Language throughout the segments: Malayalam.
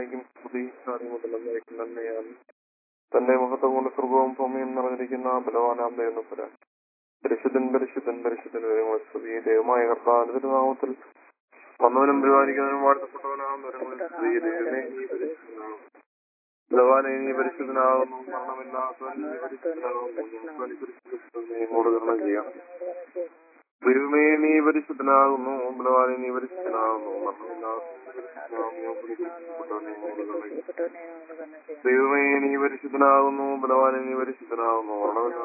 എന്നേക്കും സ്തുതി ആദ്യം മുതൽ എന്നേക്കും തന്നെയാണ് തന്റെ മഹത്വം കൊണ്ട് സ്വർഗവും ഭൂമിയും നിറഞ്ഞിരിക്കുന്ന ബലവാനാം ദൈവപുരാൻ പരിശുദ്ധൻ പരിശുദ്ധൻ പരിശുദ്ധൻ വരെ സ്തുതി ദൈവമായ കർത്താവിന്റെ തിരുനാമത്തിൽ വന്നവനും പരിപാലിക്കുന്നവനും വാഴ്ത്തപ്പെട്ടവനാം വരങ്ങളിൽ സ്തുതി ദൈവമേ നീ പരിശുദ്ധനാകുന്നു ബലവാനെ നീ പരിശുദ്ധനാകുന്നു മരണമില്ലാത്തവൻ നീ പരിശുദ്ധനാകുന്നു ഞങ്ങൾക്ക് വേണ്ടി പരിശുദ്ധ നീങ്ങോട് കരുണ ചെയ്യാം ദൈവമേ നീ പരിശുദ്ധനാകുന്നു ബലവാനെ നീ പരിശുദ്ധനാകുന്നു ദൈവമേ നീ പരിശുദ്ധനാകുന്നു ബലവാനെ നീ പരിശുദ്ധനാകുന്നു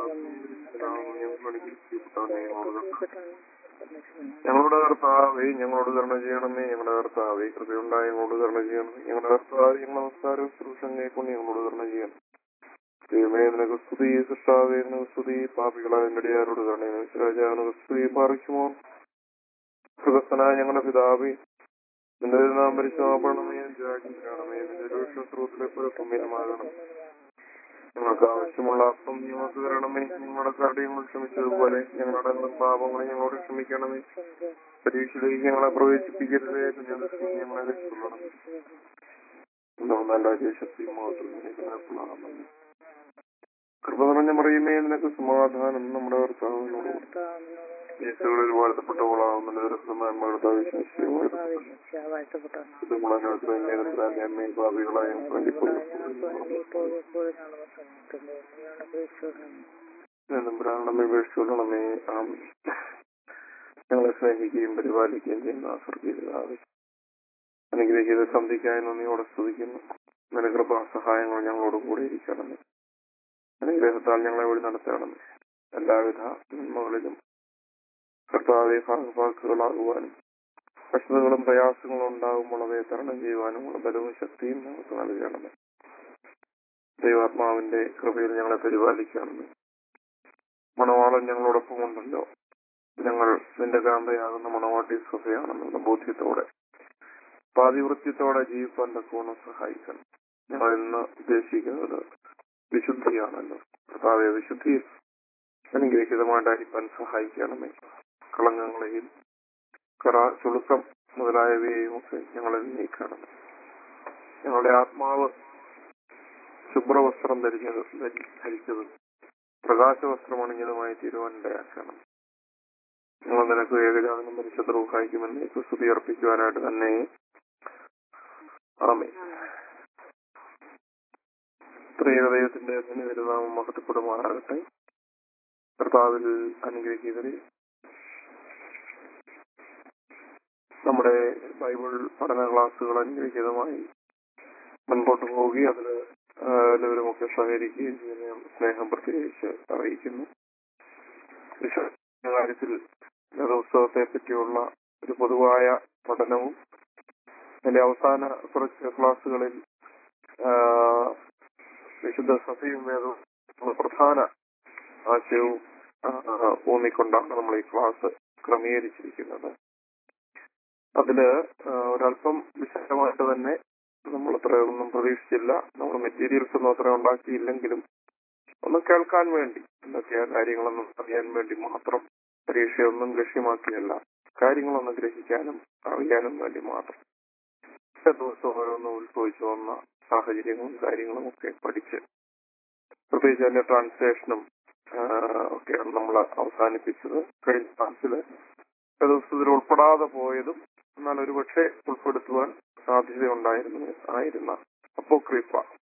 ഞങ്ങളുടെ കർത്താവേ ഞങ്ങളോട് കരുണ ചെയ്യണമേ ഞങ്ങളുടെ കർത്താവേ കൃപയുണ്ടായി ഞങ്ങളോട് കരുണ ചെയ്യണമേ ഞങ്ങളുടെ കർത്താവ് ഞങ്ങളുടെ നമസ്കാരം ശുശ്രൂഷം കേൾക്കൊണ്ട് ഞങ്ങളോട് കരുണ ചെയ്യണം ദൈവമേ നിനക്ക് സ്തുതി സൃഷ്ടാവേ നിനക്ക് സ്തുതി പാപികളായ നെടിയാരോട് കരുണ രാജാവിനക്ക് സ്തുതി പാറിക്കുമോ സുഖസ്ഥനായ ഞങ്ങളുടെ പിതാവേ നിന്റെ നാം പരിശോധനമേ ജാഗ്രതമേ നിന്റെ രൂക്ഷസ്രോതത്തിലെ പുരപ്പുമ്യമാകണം ഞങ്ങൾക്ക് ആവശ്യമുള്ള അപ്പം ഞങ്ങൾക്ക് തരണമേ ഞങ്ങളുടെ കരടിയങ്ങൾ ക്ഷമിച്ചതുപോലെ ഞങ്ങളുടെ പാപങ്ങളെ ഞങ്ങളോട് ക്ഷമിക്കണമേ പരീക്ഷയിലേക്ക് ഞങ്ങളെ പ്രവേശിപ്പിക്കരുതേ ഞങ്ങളെ രക്ഷിക്കണം നല്ല ശക്തി മാത്രം കൃപ നിറഞ്ഞ മറിയുമേ നിനക്ക് സമാധാനം നമ്മുടെ കർത്താവിനോട് യേശുകളിൽ വാഴ്ത്തപ്പെട്ടവളാവുന്ന അമ്മയും ഭാവികളായും ബ്രാഹ്മണമേ ഞങ്ങളെ സ്നേഹിക്കുകയും പരിപാലിക്കുകയും ചെയ്യുന്ന സ്വർഗീയതാവ് അനുഗ്രഹിത സന്ധിക്കായി നന്ദിയോടെ സ്തുതിക്കുന്നു നിനകൃപ സഹായങ്ങൾ ഞങ്ങളോട് കൂടെ ഇരിക്കണമേ അനുഗ്രഹത്താൽ ഞങ്ങളെ വഴി നടത്തണമേ എല്ലാവിധ നന്മകളിലും കർത്താവെ ഭാഗവാക്കുകളാകുവാനും കഷ്ടതകളും പ്രയാസങ്ങളും ഉണ്ടാകുമ്പോൾ അവയെ തരണം ചെയ്യുവാനുമുള്ള ബലവും ശക്തിയും ഞങ്ങൾക്ക് നൽകണമേ ദൈവാത്മാവിന്റെ കൃപയിൽ ഞങ്ങളെ പരിപാലിക്കണമേ മണവാളൻ ഞങ്ങളോടൊപ്പം ഉണ്ടല്ലോ ഞങ്ങൾ നിന്റെ കാന്തയാകുന്ന മണവാട്ടി സഭയാണെന്നുള്ള ബോധ്യത്തോടെ പാതിവൃത്യത്തോടെ ജീവിപ്പാൻ തക്കോണം സഹായിക്കണം ഞങ്ങൾ ഇന്ന് ഉദ്ദേശിക്കുന്നത് വിശുദ്ധിയാണല്ലോ കർത്താവെ വിശുദ്ധിയിൽ അനുഗ്രഹിതമായിട്ടായിരിക്കാൻ സഹായിക്കണമേ കളങ്കങ്ങളെയും കറ ചുളുക്കം മുതലായവയെയും ഒക്കെ ഞങ്ങളിൽ നീക്കണം ഞങ്ങളുടെ ആത്മാവ് ശുഭ്രവസ്ത്രം ധരിച്ചത് ധരിച്ചതും പ്രകാശവസ്ത്രം അണിഞ്ഞതുമായി തീരുവാനിടയാക്കണം ഞങ്ങൾ നിനക്ക് ഏകജാതനം പരിശുദ്ധ റൂഹായിക്കുമെന്ന് സ്തുതി അർപ്പിക്കുവാനായിട്ട് തന്നെ ആമേ ത്രിയേകദൈവത്തിന്റെ തിരുനാമം മഹത്വപ്പെടുമാറാകട്ടെ കർത്താവിൽ അനുഗ്രഹിക്കവരെ നമ്മുടെ ബൈബിൾ പഠന ക്ലാസ്സുകൾ അനുഗ്രഹിതമായി മുൻപോട്ട് പോവുകയും അതിൽ എല്ലാവരുമൊക്കെ സഹകരിക്കുകയും ചെയ്യുന്ന സ്നേഹം പ്രത്യേകിച്ച് അറിയിക്കുന്നു കാര്യത്തിൽ രഥോത്സവത്തെ പറ്റിയുള്ള ഒരു പൊതുവായ പഠനവും അതിന്റെ അവസാന കുറച്ച് ക്ലാസ്സുകളിൽ വിശുദ്ധ സഭയും വേദവും പ്രധാന ആശയവും ഊന്നിക്കൊണ്ടാണ് നമ്മൾ ഈ ക്ലാസ് ക്രമീകരിച്ചിരിക്കുന്നത് അതില് ഒരല്പം വിശദമായിട്ട് തന്നെ നമ്മൾ അത്രയൊന്നും പ്രതീക്ഷിച്ചില്ല നമ്മൾ മെറ്റീരിയൽസ് ഒന്നും അത്ര ഉണ്ടാക്കിയില്ലെങ്കിലും ഒന്ന് കേൾക്കാൻ വേണ്ടി എന്തൊക്കെയാ കാര്യങ്ങളൊന്നും അറിയാൻ വേണ്ടി മാത്രം പരീക്ഷയൊന്നും ലക്ഷ്യമാക്കിയല്ല കാര്യങ്ങളൊന്ന് ഗ്രഹിക്കാനും അറിയാനും വേണ്ടി മാത്രം ദിവസം ഓരോന്ന് ഉത്ഭവിച്ചു വന്ന സാഹചര്യങ്ങളും കാര്യങ്ങളും ഒക്കെ പഠിച്ച് പ്രത്യേകിച്ച് അതിന്റെ ട്രാൻസ്ലേഷനും ഒക്കെയാണ് നമ്മൾ അവസാനിപ്പിച്ചത് കഴിഞ്ഞ ക്ലാസ്സില് ദിവസത്തിൽ ഉൾപ്പെടാതെ പോയതും എന്നാൽ ഒരുപക്ഷെ ഉൾപ്പെടുത്തുവാൻ സാധ്യതയുണ്ടായിരുന്നു ആയിരുന്ന അപ്പോക്രീഫ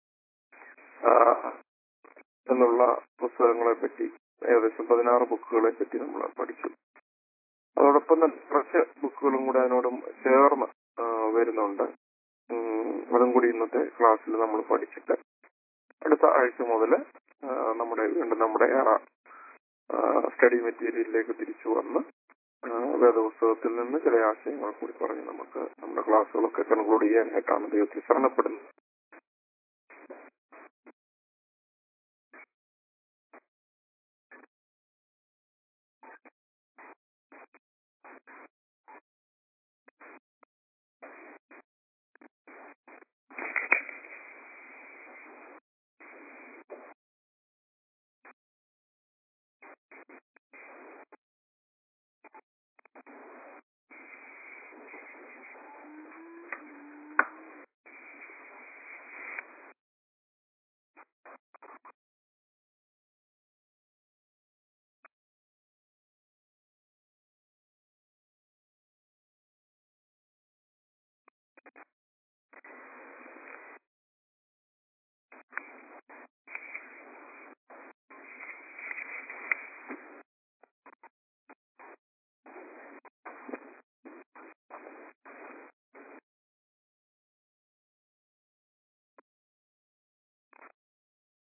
എന്നുള്ള പുസ്തകങ്ങളെ പറ്റി ഏകദേശം പതിനാറ് ബുക്കുകളെ പറ്റി നമ്മൾ പഠിച്ചു അതോടൊപ്പം തന്നെ കുറച്ച് ബുക്കുകളും കൂടെ അതിനോടും ചേർന്ന് വരുന്നുണ്ട് അതും കൂടി ഇന്നത്തെ ക്ലാസ്സിൽ നമ്മൾ പഠിച്ചിട്ട് അടുത്ത ആഴ്ച മുതൽ നമ്മുടെ വീണ്ടും നമ്മുടെ സ്റ്റഡി മെറ്റീരിയലിലേക്ക് തിരിച്ചു വന്ന് വേദപുസ്തകത്തിൽ നിന്ന് ചില ആശയങ്ങൾ കൂടി പറഞ്ഞ് നമുക്ക് നമ്മുടെ ക്ലാസ്സുകളൊക്കെ കൺക്ലൂഡ് ചെയ്യാനായിട്ടാണ് ദൈവത്തിൽ ശരണപ്പെടുന്നത്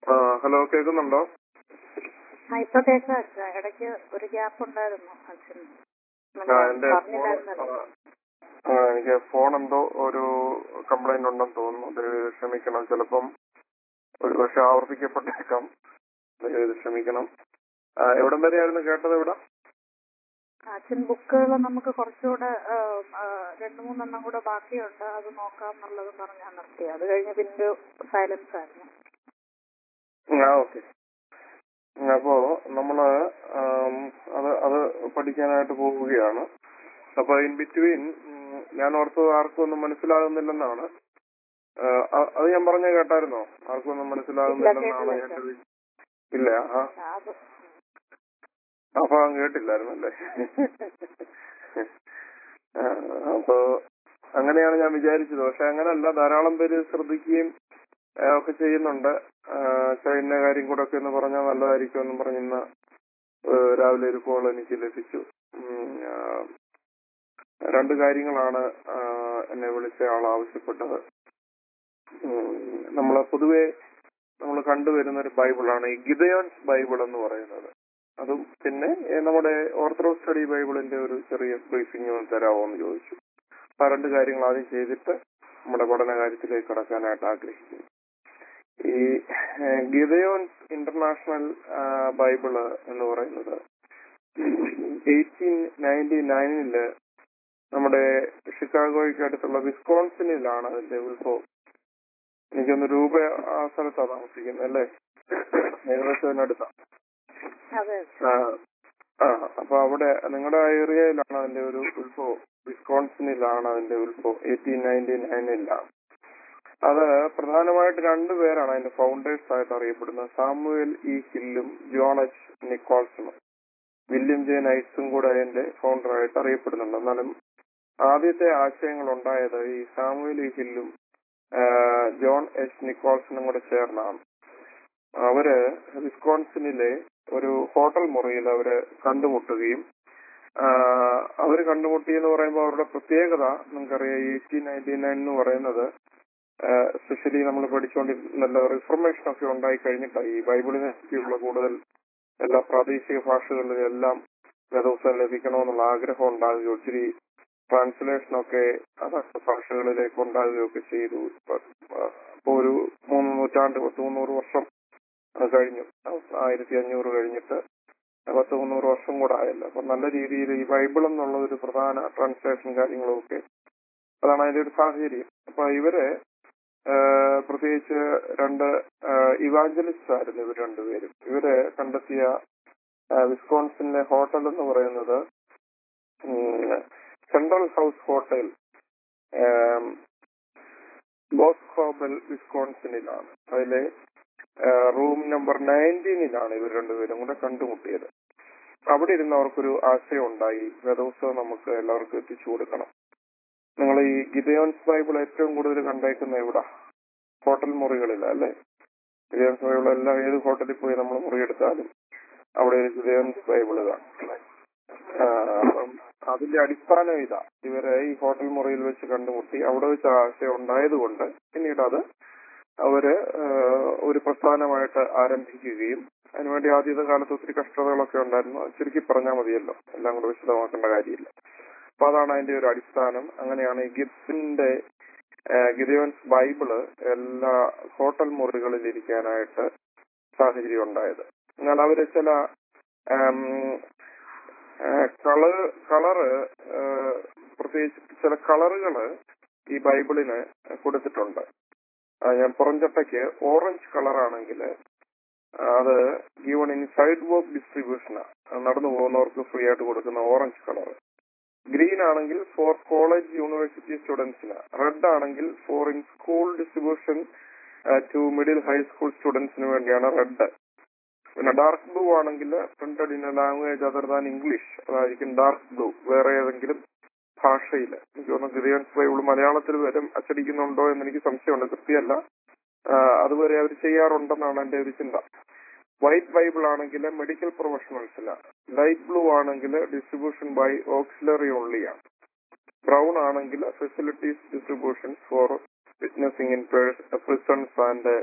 ആ ഹലോ കേൾക്കുന്നുണ്ടോ ആ ഇപ്പൊ കേൾക്കാം അച്ഛാ ഇടയ്ക്ക് ഒരു ഗ്യാപ്പ് ഉണ്ടായിരുന്നു അച്ഛൻ ആ എന്റെ ഫോൺ പറഞ്ഞില്ലായിരുന്നല്ലോ ആ എനിക്ക് ഫോൺ എന്തോ ഒരു കംപ്ലൈന്റ് ഉണ്ടെന്ന് തോന്നുന്നു ദയവേത് ക്ഷമിക്കണം ചിലപ്പം ഒരു പക്ഷെ ആവർത്തിക്കപ്പെട്ടേക്കാം ദയവേത് ക്ഷമിക്കണം ആ, എവിടം വരെയായിരുന്നു കേട്ടത് ഇവിടെ അച്ഛൻ ബുക്കുകൾ നമുക്ക് കുറച്ചുകൂടെ ആ, ആ, രണ്ട് മൂന്നെണ്ണം കൂടെ ബാക്കിയുണ്ട് അത് നോക്കാം എന്നുള്ളത് പറഞ്ഞാൽ നിർത്തി അത് കഴിഞ്ഞ് പിന്നെ സൈലൻസ് ആയിരുന്നു ആ ഓക്കെ അപ്പോ നമ്മള് ആം, അത് അത് പഠിക്കാനായിട്ട് പോവുകയാണ് അപ്പൊ ഇൻ ബിറ്റ്വീൻ ഞാൻ ഓർത്തത് ആർക്കും ഒന്നും മനസ്സിലാകുന്നില്ലെന്നാണ് ആ, അ- അത് ഞാൻ പറഞ്ഞ കേട്ടായിരുന്നോ ആർക്കും ഒന്നും മനസ്സിലാകുന്നില്ലെന്നാണ് ഇല്ല, എന്റെ കേട്ടില്ല, വി- ഇല്ല ആ അത് അപ്പൊ അങ്ങ് കേട്ടില്ലായിരുന്നല്ലേ ആ, അപ്പൊ അങ്ങനെയാണ് ഞാൻ വിചാരിച്ചത് പക്ഷെ അങ്ങനല്ല ധാരാളം പേര് ശ്രദ്ധിക്കുകയും ആ, ഒക്കെ ചെയ്യുന്നുണ്ട് ആ, ചാ, ഇന്ന കാര്യം കൂടെ ഒക്കെ ഒന്ന് പറഞ്ഞാൽ നല്ലതായിരിക്കും എന്നും പറഞ്ഞ് ഇന്ന് ഏ, രാവിലെ ഒരു കോൾ എനിക്ക് ലഭിച്ചു ഉം, ആ, രണ്ട് കാര്യങ്ങളാണ് ആ, എന്നെ വിളിച്ച ആൾ ആവശ്യപ്പെട്ടത് നമ്മൾ പൊതുവെ നമ്മൾ കണ്ടുവരുന്ന ഒരു ബൈബിളാണ് ഈ ഗിതയോൻസ് ബൈബിൾ എന്ന് പറയുന്നത് അതും പിന്നെ ഏ, നമ്മുടെ ഓർത്തഡോക്സ് സ്റ്റഡി ബൈബിളിന്റെ ഒരു ചെറിയ ബ്രീഫിംഗ് ഒന്ന് തരാമോ എന്ന് ചോദിച്ചു ആ രണ്ട് കാര്യങ്ങൾ ആദ്യം ചെയ്തിട്ട് നമ്മുടെ പഠന കാര്യത്തിലേക്ക് കടക്കാനായിട്ട് ആഗ്രഹിക്കുന്നു ഈ ഗിതയോൻസ് ഇന്റർനാഷണൽ ബൈബിള് എന്ന് പറയുന്നത് എയ്റ്റീൻ നയൻറ്റി നയനില് നമ്മുടെ ഷിക്കാഗോയ്ക്ക് അടുത്തുള്ള വിസ്കോൺസിനിലാണ് അതിന്റെ ഉത്ഭവം എനിക്കൊന്ന് രൂപ ആ സ്ഥലത്താണ് താമസിക്കുന്നത് അല്ലേ ഏകദേശം അതിനടുത്താണ് അതെ ആ, ആ അപ്പൊ അവിടെ നിങ്ങളുടെ ഏരിയയിലാണ് അതിന്റെ ഒരു ഉത്ഭവം വിസ്കോൺസിനിലാണ് അതിന്റെ ഉത്ഭവം എയ്റ്റീൻ നയൻറ്റി നയനിലാണ് അത് പ്രധാനമായിട്ട് രണ്ടുപേരാണ് അതിന്റെ ഫൗണ്ടേഴ്സ് ആയിട്ട് അറിയപ്പെടുന്നത് സാമുവേൽ ഇ ഹില്ലും ജോൺ എച്ച് നിക്കോൾസണും വില്യം ജെ നൈറ്റ്സും കൂടെ അതിന്റെ ഫൗണ്ടറായിട്ട് അറിയപ്പെടുന്നുണ്ട് എന്നാലും ആദ്യത്തെ ആശയങ്ങൾ ഉണ്ടായത് ഈ സാമുവേൽ ഇ ഹില്ലും ആ, ജോൺ എച്ച് നിക്കോൾസണും കൂടെ ചേർന്നാണ് അവര് വിസ്കോൺസിനിലെ ഒരു ഹോട്ടൽ മുറിയിൽ അവര് കണ്ടുമുട്ടുകയും ആ, അവര് കണ്ടുമുട്ടി എന്ന് പറയുമ്പോൾ അവരുടെ പ്രത്യേകത നിങ്ങൾക്കറിയാം എയ്റ്റീൻ നയൻറ്റി നയൻ എന്ന് പറയുന്നത് സ്പെഷ്യലി നമ്മൾ പഠിച്ചുകൊണ്ടിരുന്ന റിഫർമേഷൻ ഒക്കെ ഉണ്ടായി കഴിഞ്ഞിട്ടാണ് ഈ ബൈബിളിനെ പറ്റിയുള്ള കൂടുതൽ എല്ലാ പ്രാദേശിക ഭാഷകളിലും എല്ലാം വേദോത്സവം ലഭിക്കണമെന്നുള്ള ആഗ്രഹം ഉണ്ടാകുകയും ഒത്തിരി ട്രാൻസ്ലേഷനൊക്കെ അതൊക്കെ ഭാഷകളിലേക്ക് ഉണ്ടാകുകയൊക്കെ ചെയ്തു ഇപ്പൊ ഇപ്പൊ ഒരു മൂന്ന് നൂറ്റാണ്ട് പത്ത് മുന്നൂറ് വർഷം അത് കഴിഞ്ഞു ആയിരത്തി അഞ്ഞൂറ് കഴിഞ്ഞിട്ട് പത്ത് മുന്നൂറ് വർഷം കൂടെ ആയല്ലോ അപ്പൊ നല്ല രീതിയിൽ ഈ ബൈബിൾ എന്നുള്ള ഒരു പ്രധാന ട്രാൻസ്ലേഷൻ കാര്യങ്ങളും ഒക്കെ അതാണ് അതിന്റെ ഒരു സാഹചര്യം അപ്പൊ ഇവര് ആ, പ്രത്യേകിച്ച് രണ്ട് ഇവാഞ്ചലിസ്റ്റ് ആയിരുന്നു ഇവർ രണ്ടുപേരും ഇവര് കണ്ടെത്തിയ ആ, വിസ്കോൺസിന്റെ ഹോട്ടൽ എന്ന് പറയുന്നത് സെൻട്രൽ ഹൗസ് ഹോട്ടൽ ബോസ്കോബൽ വിസ്കോൺസിനിലാണ് അതിലെ റൂം നമ്പർ നയൻറ്റീനിലാണ് ഇവർ രണ്ടുപേരും കൂടെ കണ്ടുമുട്ടിയത് അവിടെ ഇരുന്ന് അവർക്കൊരു ആശയം ഉണ്ടായി വേദോത്സവം നമുക്ക് എല്ലാവർക്കും എത്തിച്ചു കൊടുക്കണം നിങ്ങൾ ഈ ഗിതയോൻസ് ബൈബിൾ ഏറ്റവും കൂടുതൽ കണ്ടേക്കുന്ന എവിടെ ഹോട്ടൽ മുറികളില്ല അല്ലെ ഗിതയോൻസ് ബൈബിൾ എല്ലാം ഏത് ഹോട്ടലിൽ പോയി നമ്മൾ മുറിയെടുത്താലും അവിടെ ഒരു ഗിതയോൻസ് ബൈബിൾ കാണും ആ, അപ്പം അതിന്റെ അടിസ്ഥാനം ഇതാ ഇവരെ ഈ ഹോട്ടൽ മുറിയിൽ വെച്ച് കണ്ടുമുട്ടി അവിടെ വെച്ച് ആശയം ഉണ്ടായതുകൊണ്ട് പിന്നീട് അത് അവര് ആ, ഒരു പ്രസ്ഥാനമായിട്ട് ആരംഭിക്കുകയും അതിനുവേണ്ടി ആദ്യത്തെ കാലത്ത് ഒത്തിരി കഷ്ടതകളൊക്കെ ഉണ്ടായിരുന്നു അത് ചുരുക്കി പറഞ്ഞാൽ മതിയല്ലോ എല്ലാം കൂടെ വിശദമാക്കേണ്ട കാര്യമില്ല അപ്പൊ അതാണ് അതിന്റെ ഒരു അടിസ്ഥാനം അങ്ങനെയാണ് ഈ ഗിബ്സിന്റെ ഗിരിയോൻസ് ബൈബിള് എല്ലാ ഹോട്ടൽ മുറികളിൽ ഇരിക്കാനായിട്ട് സാഹചര്യം ഉണ്ടായത് എന്നാൽ അവര് ചില ആം, ആ, കളർ കളറ് ആ, പ്രത്യേകിച്ച് ചില കളറുകള് ഈ ബൈബിളിന് കൊടുത്തിട്ടുണ്ട് ആ, ഞാൻ പുറംചട്ടയ്ക്ക് ഓറഞ്ച് കളറാണെങ്കിൽ അത് ഗീവൺ ഇൻ സൈഡ് വർക്ക് ഡിസ്ട്രിബ്യൂഷനാണ് നടന്നു പോകുന്നവർക്ക് ഫ്രീ ആയിട്ട് കൊടുക്കുന്ന ഓറഞ്ച് കളർ ഗ്രീൻ ആണെങ്കിൽ ഫോർ കോളേജ് യൂണിവേഴ്സിറ്റി സ്റ്റുഡൻസിന് റെഡ് ആണെങ്കിൽ for in school distribution to middle high school സ്റ്റുഡൻസിന് വേണ്ടിയാണ് റെഡ് പിന്നെ ഡാർക്ക് ബ്ലൂ ആണെങ്കിൽ printed in a language other than English അതായിരിക്കും ഡാർക്ക് ബ്ലൂ വേറെ ഏതെങ്കിലും ഭാഷയിൽ എനിക്ക് തോന്നുന്നു ഗിരിയൻസ് ബൈബിൾ മലയാളത്തിൽ വരും അച്ചടിക്കുന്നുണ്ടോ എന്ന് എനിക്ക് സംശയമുണ്ട് കൃത്യമല്ല ആ, അതുവരെ അവർ ചെയ്യാറുണ്ടെന്നാണ് എന്റെ ഒരു ചിന്ത വൈറ്റ് ബൈബിൾ ആണെങ്കിൽ മെഡിക്കൽ പ്രൊഫഷണൽസിലാണ് ലൈറ്റ് ബ്ലൂ ആണെങ്കിൽ ഡിസ്ട്രിബ്യൂഷൻ ബൈ ഓക്സിലറി ഓൺലിയാണ് ബ്രൗൺ ആണെങ്കിൽ facilities distribution for witnessing in prisons and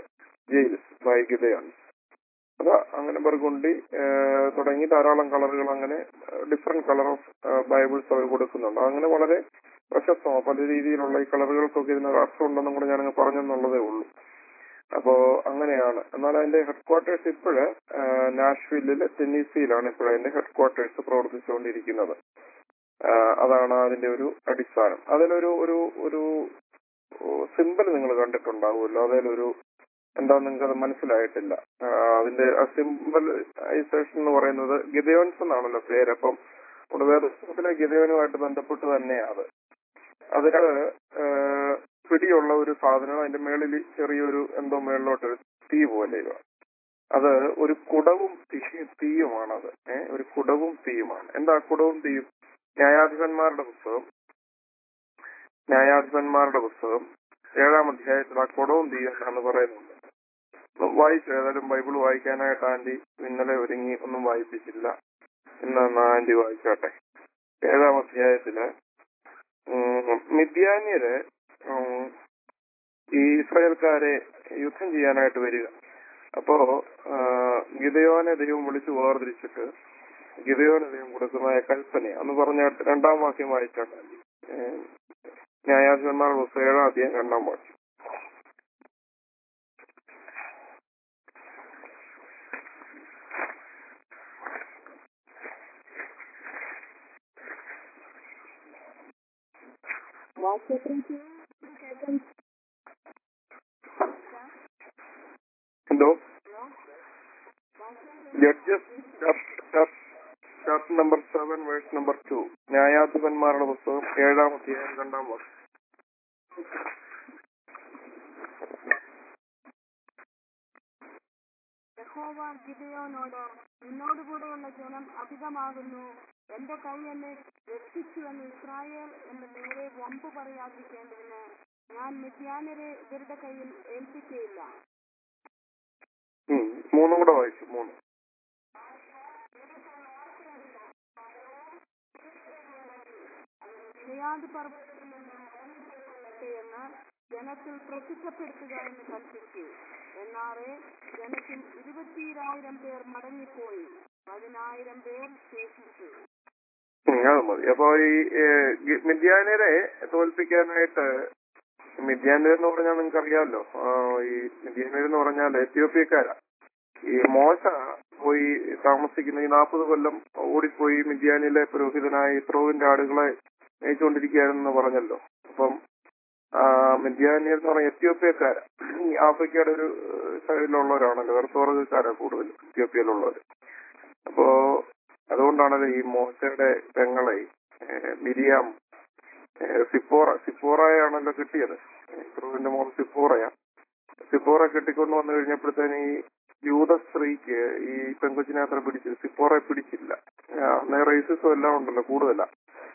jails by Gideons അത് അങ്ങനെ ബർഗുണ്ടി ഏഹ്, തുടങ്ങി ധാരാളം കളറുകൾ അങ്ങനെ ഡിഫറെന്റ് കളർ ഓഫ് ബൈബിൾസ് അവർ കൊടുക്കുന്നുണ്ട് അങ്ങനെ വളരെ പ്രശസ്തമാണ് പല രീതിയിലുള്ള ഈ കളറുകൾക്കൊക്കെ ഇതിന് അർത്ഥം ഉണ്ടെന്നും കൂടെ ഞാനങ്ങ് പറഞ്ഞെന്നുള്ളതേ ഉള്ളൂ അപ്പോ അങ്ങനെയാണ് എന്നാൽ അതിന്റെ ഹെഡ് ക്വാർട്ടേഴ്സ് ഇപ്പോഴ് നാഷ്വില്ലില് ടെന്നീസിയിലാണ് ഇപ്പോൾ അതിന്റെ ഹെഡ് ക്വാർട്ടേഴ്സ് പ്രവർത്തിച്ചുകൊണ്ടിരിക്കുന്നത് ആഹ് അതാണ് അതിന്റെ ഒരു അടിസ്ഥാനം അതിലൊരു ഒരു ഒരു സിമ്പിൾ നിങ്ങൾ കണ്ടിട്ടുണ്ടാവുമല്ലോ അതിലൊരു എന്താ നിങ്ങൾക്ക് അത് മനസ്സിലായിട്ടില്ല ആഹ് അതിന്റെ സിമ്പിളൈസേഷൻ എന്ന് പറയുന്നത് ഗിതയോൻസ് എന്നാണല്ലോ പേര് അപ്പം നമ്മുടെ വേദപുസ്തകത്തിലെ ഗിതയോനുമായിട്ട് ബന്ധപ്പെട്ട് തന്നെയാണ് അത് അതില് ആഹ് പിടിയുള്ള ഒരു സാധനം അതിന്റെ മേളിൽ ചെറിയൊരു എന്തോ മേളിലോട്ട് ഒരു തീ പോലെ അത് ഒരു കുടവും തീ തീയുമാണത് ഏഹ് ഒരു കുടവും തീയുമാണ് എന്താ കുടവും തീയും ന്യായാധിപന്മാരുടെ പുസ്തകം ന്യായാധിപന്മാരുടെ പുസ്തകം ഏഴാം അധ്യായത്തിൽ ആ കുടവും തീയും എന്ന് പറയുന്നുണ്ട് അപ്പം വായിച്ചു ഏതായാലും ബൈബിൾ വായിക്കാനായിട്ട് ആന്റി ഇന്നലെ ഒരുങ്ങി ഒന്നും വായിപ്പിച്ചില്ല ഇന്ന് എന്നാ ആന്റി വായിച്ചോട്ടെ ഏഴാം അധ്യായത്തില് ഉം, മിദ്യാന്യര് ഉം, ഈ ഇസ്രായേൽക്കാരെ യുദ്ധം ചെയ്യാനായിട്ട് വരിക അപ്പോ ആ, ഗിദയോനെ ദൈവം വിളിച്ചു വേർതിരിച്ചിട്ട് ഗിദയോന് ദൈവം കൊടുക്കുന്ന കൽപ്പന എന്ന് പറഞ്ഞ രണ്ടാം വാക്യം വായിച്ചാണ് ന്യായാധിപന്മാരുടെ പുസ്തകം ഏഴാം അധ്യായം രണ്ടാം വാക്യം എന്തോ Judges chapter number seven verse number two ന്യായാധിപന്മാരുടെ പുസ്തകം ഏഴാം അധ്യായം രണ്ടാം വാക്യം യഹോവ ഗിദയോനോട് നിന്നോടുകൂടെയുള്ള ജനം അധികമാകുന്നു എന്റെ കൈ എന്നെ രക്ഷിച്ചുവെന്ന് ഇസ്രായേൽ എന്റെ നേരെ വമ്പ് പറയാതിരിക്കേണ്ടതിന് ഞാൻ മിഥ്യാനരെ ഇവരുടെ കയ്യിൽ ഏൽപ്പിക്കുകയില്ല ഉം. മൂന്നും കൂടെ വായിച്ചു മൂന്ന് ഗിലയാദ് പർവ്വതത്തിൽ നിന്ന് ഇറങ്ങിക്കൊള്ളട്ടെ എന്ന് ജനത്തിൽ പ്രസിദ്ധപ്പെടുത്തുക എന്ന് കൽപ്പിച്ചു എന്നാറെ ജനത്തിൽ ഇരുപത്തിരായിരം പേർ മടങ്ങിപ്പോയി പതിനായിരം പേർ ശേഷിച്ചു ഉം, അത് മതി അപ്പൊ ഈ ഏഹ്, ഗി- മിദ്യാനരെ തോൽപ്പിക്കാനായിട്ട് മിദ്യാനർ എന്ന് പറഞ്ഞാൽ നിങ്ങൾക്ക് അറിയാമല്ലോ ഈ മിദ്യാനർ എന്ന് പറഞ്ഞാൽ എത്യോപ്യക്കാരാ ഈ മോശ പോയി താമസിക്കുന്ന ഈ നാൽപ്പത് കൊല്ലം ഓടിപ്പോയി മിദ്യാനിലെ പുരോഹിതനായ ഇത്രോവിന്റെ ആടുകളെ മേയിച്ചുകൊണ്ടിരിക്കുകയാണെന്ന് പറഞ്ഞല്ലോ അപ്പം ആ, മിദ്യാനിയർ എന്ന് പറഞ്ഞാൽ എത്യോപ്യക്കാരാ ഈ ആഫ്രിക്കയുടെ ഒരു ഏഹ്, സൈഡിലുള്ളവരാണല്ലോ കറുത്തവർഗക്കാരാ കൂടുതലും എത്യോപ്യയിലുള്ളവർ അപ്പോ അതുകൊണ്ടാണല്ലോ ഈ മോശയുടെ പെങ്ങളെ ഏഹ്, മിരിയാം ഏഹ്, സിപ്പോറ സിപ്പോറയാണല്ലോ കിട്ടിയത് ഇത്രോവിന്റെ മോൾ സിപ്പോറയാ സിപ്പോറ കെട്ടിക്കൊണ്ട് വന്നു കഴിഞ്ഞപ്പോഴത്തേന് ഈ യൂത സ്ത്രീക്ക് ഈ പെങ്കൊച്ചിനെ അത്ര പിടിച്ചു സിപ്പോറെ പിടിച്ചില്ല അന്നേ റേസിസും എല്ലാം ഉണ്ടല്ലോ കൂടുതലാ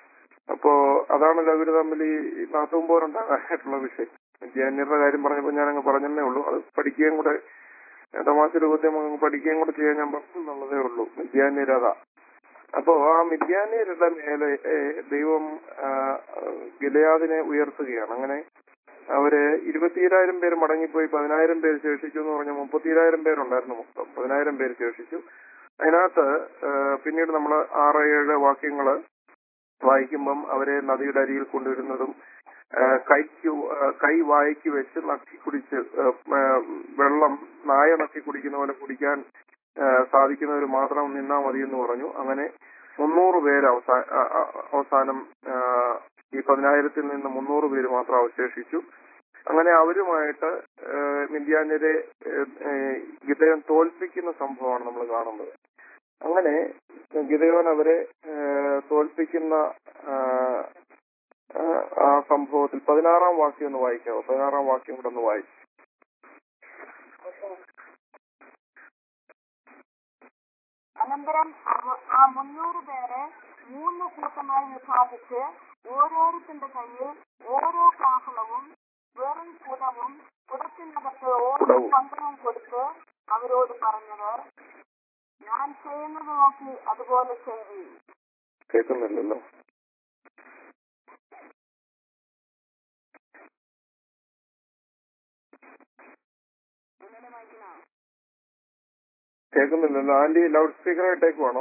അപ്പോ അതാണല്ലോ അവര് തമ്മിൽ ഈ നാട്ടുമ്പോരുണ്ടാകാനായിട്ടുള്ള വിഷയം വിദ്യാന്യരുടെ കാര്യം പറഞ്ഞപ്പോൾ ഞാൻ അങ്ങ് പറഞ്ഞതേ ഉള്ളൂ അത് പഠിക്കുകയും കൂടെ ഏഹ്, തമാശ രൂപത്തിൽ അങ്ങ് പഠിക്കുകയും കൂടെ ചെയ്യാൻ ഞാൻ പറഞ്ഞു എന്നുള്ളതേ ഉള്ളൂ വിദ്യാന്യരത അപ്പോ ആ മിഥ്യാന്യരുടെ മേലെ ഏഹ്, ദൈവം ആ, ഗിലയാദിനെ ഉയർത്തുകയാണ് അങ്ങനെ അവര് ഇരുപത്തിരായിരം പേര് മടങ്ങിപ്പോയി പതിനായിരം പേര് ശേഷിച്ചു എന്ന് പറഞ്ഞ മുപ്പത്തിരായിരം പേരുണ്ടായിരുന്നു മൊത്തം പതിനായിരം പേര് ശേഷിച്ചു അതിനകത്ത് ആ, പിന്നീട് നമ്മൾ ആറ് ഏഴ് വാക്യങ്ങള് വായിക്കുമ്പം അവരെ നദിയുടെ അരിയിൽ കൊണ്ടുവരുന്നതും ആ, കൈക്ക് ആ, കൈ വായിക്ക് വെച്ച് നക്കി കുടിച്ച് ആ, ആ, വെള്ളം നായ നക്കി കുടിക്കുന്ന പോലെ കുടിക്കാൻ ആ, സാധിക്കുന്നവർ മാത്രം നിന്നാ മതി എന്ന് പറഞ്ഞു അങ്ങനെ മുന്നൂറ് പേര് അവസാ ആ, ആ, അവസാനം ആ, ഈ പതിനായിരത്തിൽ നിന്ന് മുന്നൂറ് പേര് മാത്രം അവശേഷിച്ചു അങ്ങനെ അവരുമായിട്ട് ഏഹ്, മിദ്യാന്യരെ ഏഹ്, ഏഹ്, ഗിദയോൻ തോൽപ്പിക്കുന്ന സംഭവമാണ് നമ്മൾ കാണുന്നത് അങ്ങനെ ഗിദയോൻ അവരെ ഏഹ്, തോൽപ്പിക്കുന്ന ആഹ്, ആഹ്, ആ സംഭവത്തിൽ പതിനാറാം വാക്യം ഒന്ന് വായിക്കാമോ പതിനാറാം വാക്യം കൂടെ ഒന്ന് വായിച്ചു അനന്തരം അവ- ആ മുന്നൂറ് പേരെ മൂന്ന് കൂട്ടമായി വിഭാഗിച്ച് ഓരോരുത്തന്റെ കയ്യിൽ ഓരോ കാഹളവും വെറും കുടവും കുടത്തിനകത്ത് ഓരോ കുടവും. പന്തവും കൊടുത്ത് അവരോട് പറഞ്ഞത് ഞാൻ ചെയ്യുന്നത് നോക്കി അതുപോലെ ചെയ്യും കേൾക്കുന്നില്ലല്ലോ ഒന്നുകൂടെ വായിക്കണോ കേൾക്കുന്നില്ലല്ലോ ആന്റി ലൗഡ് സ്പീക്കർ ഇട്ടേക്കുവാണോ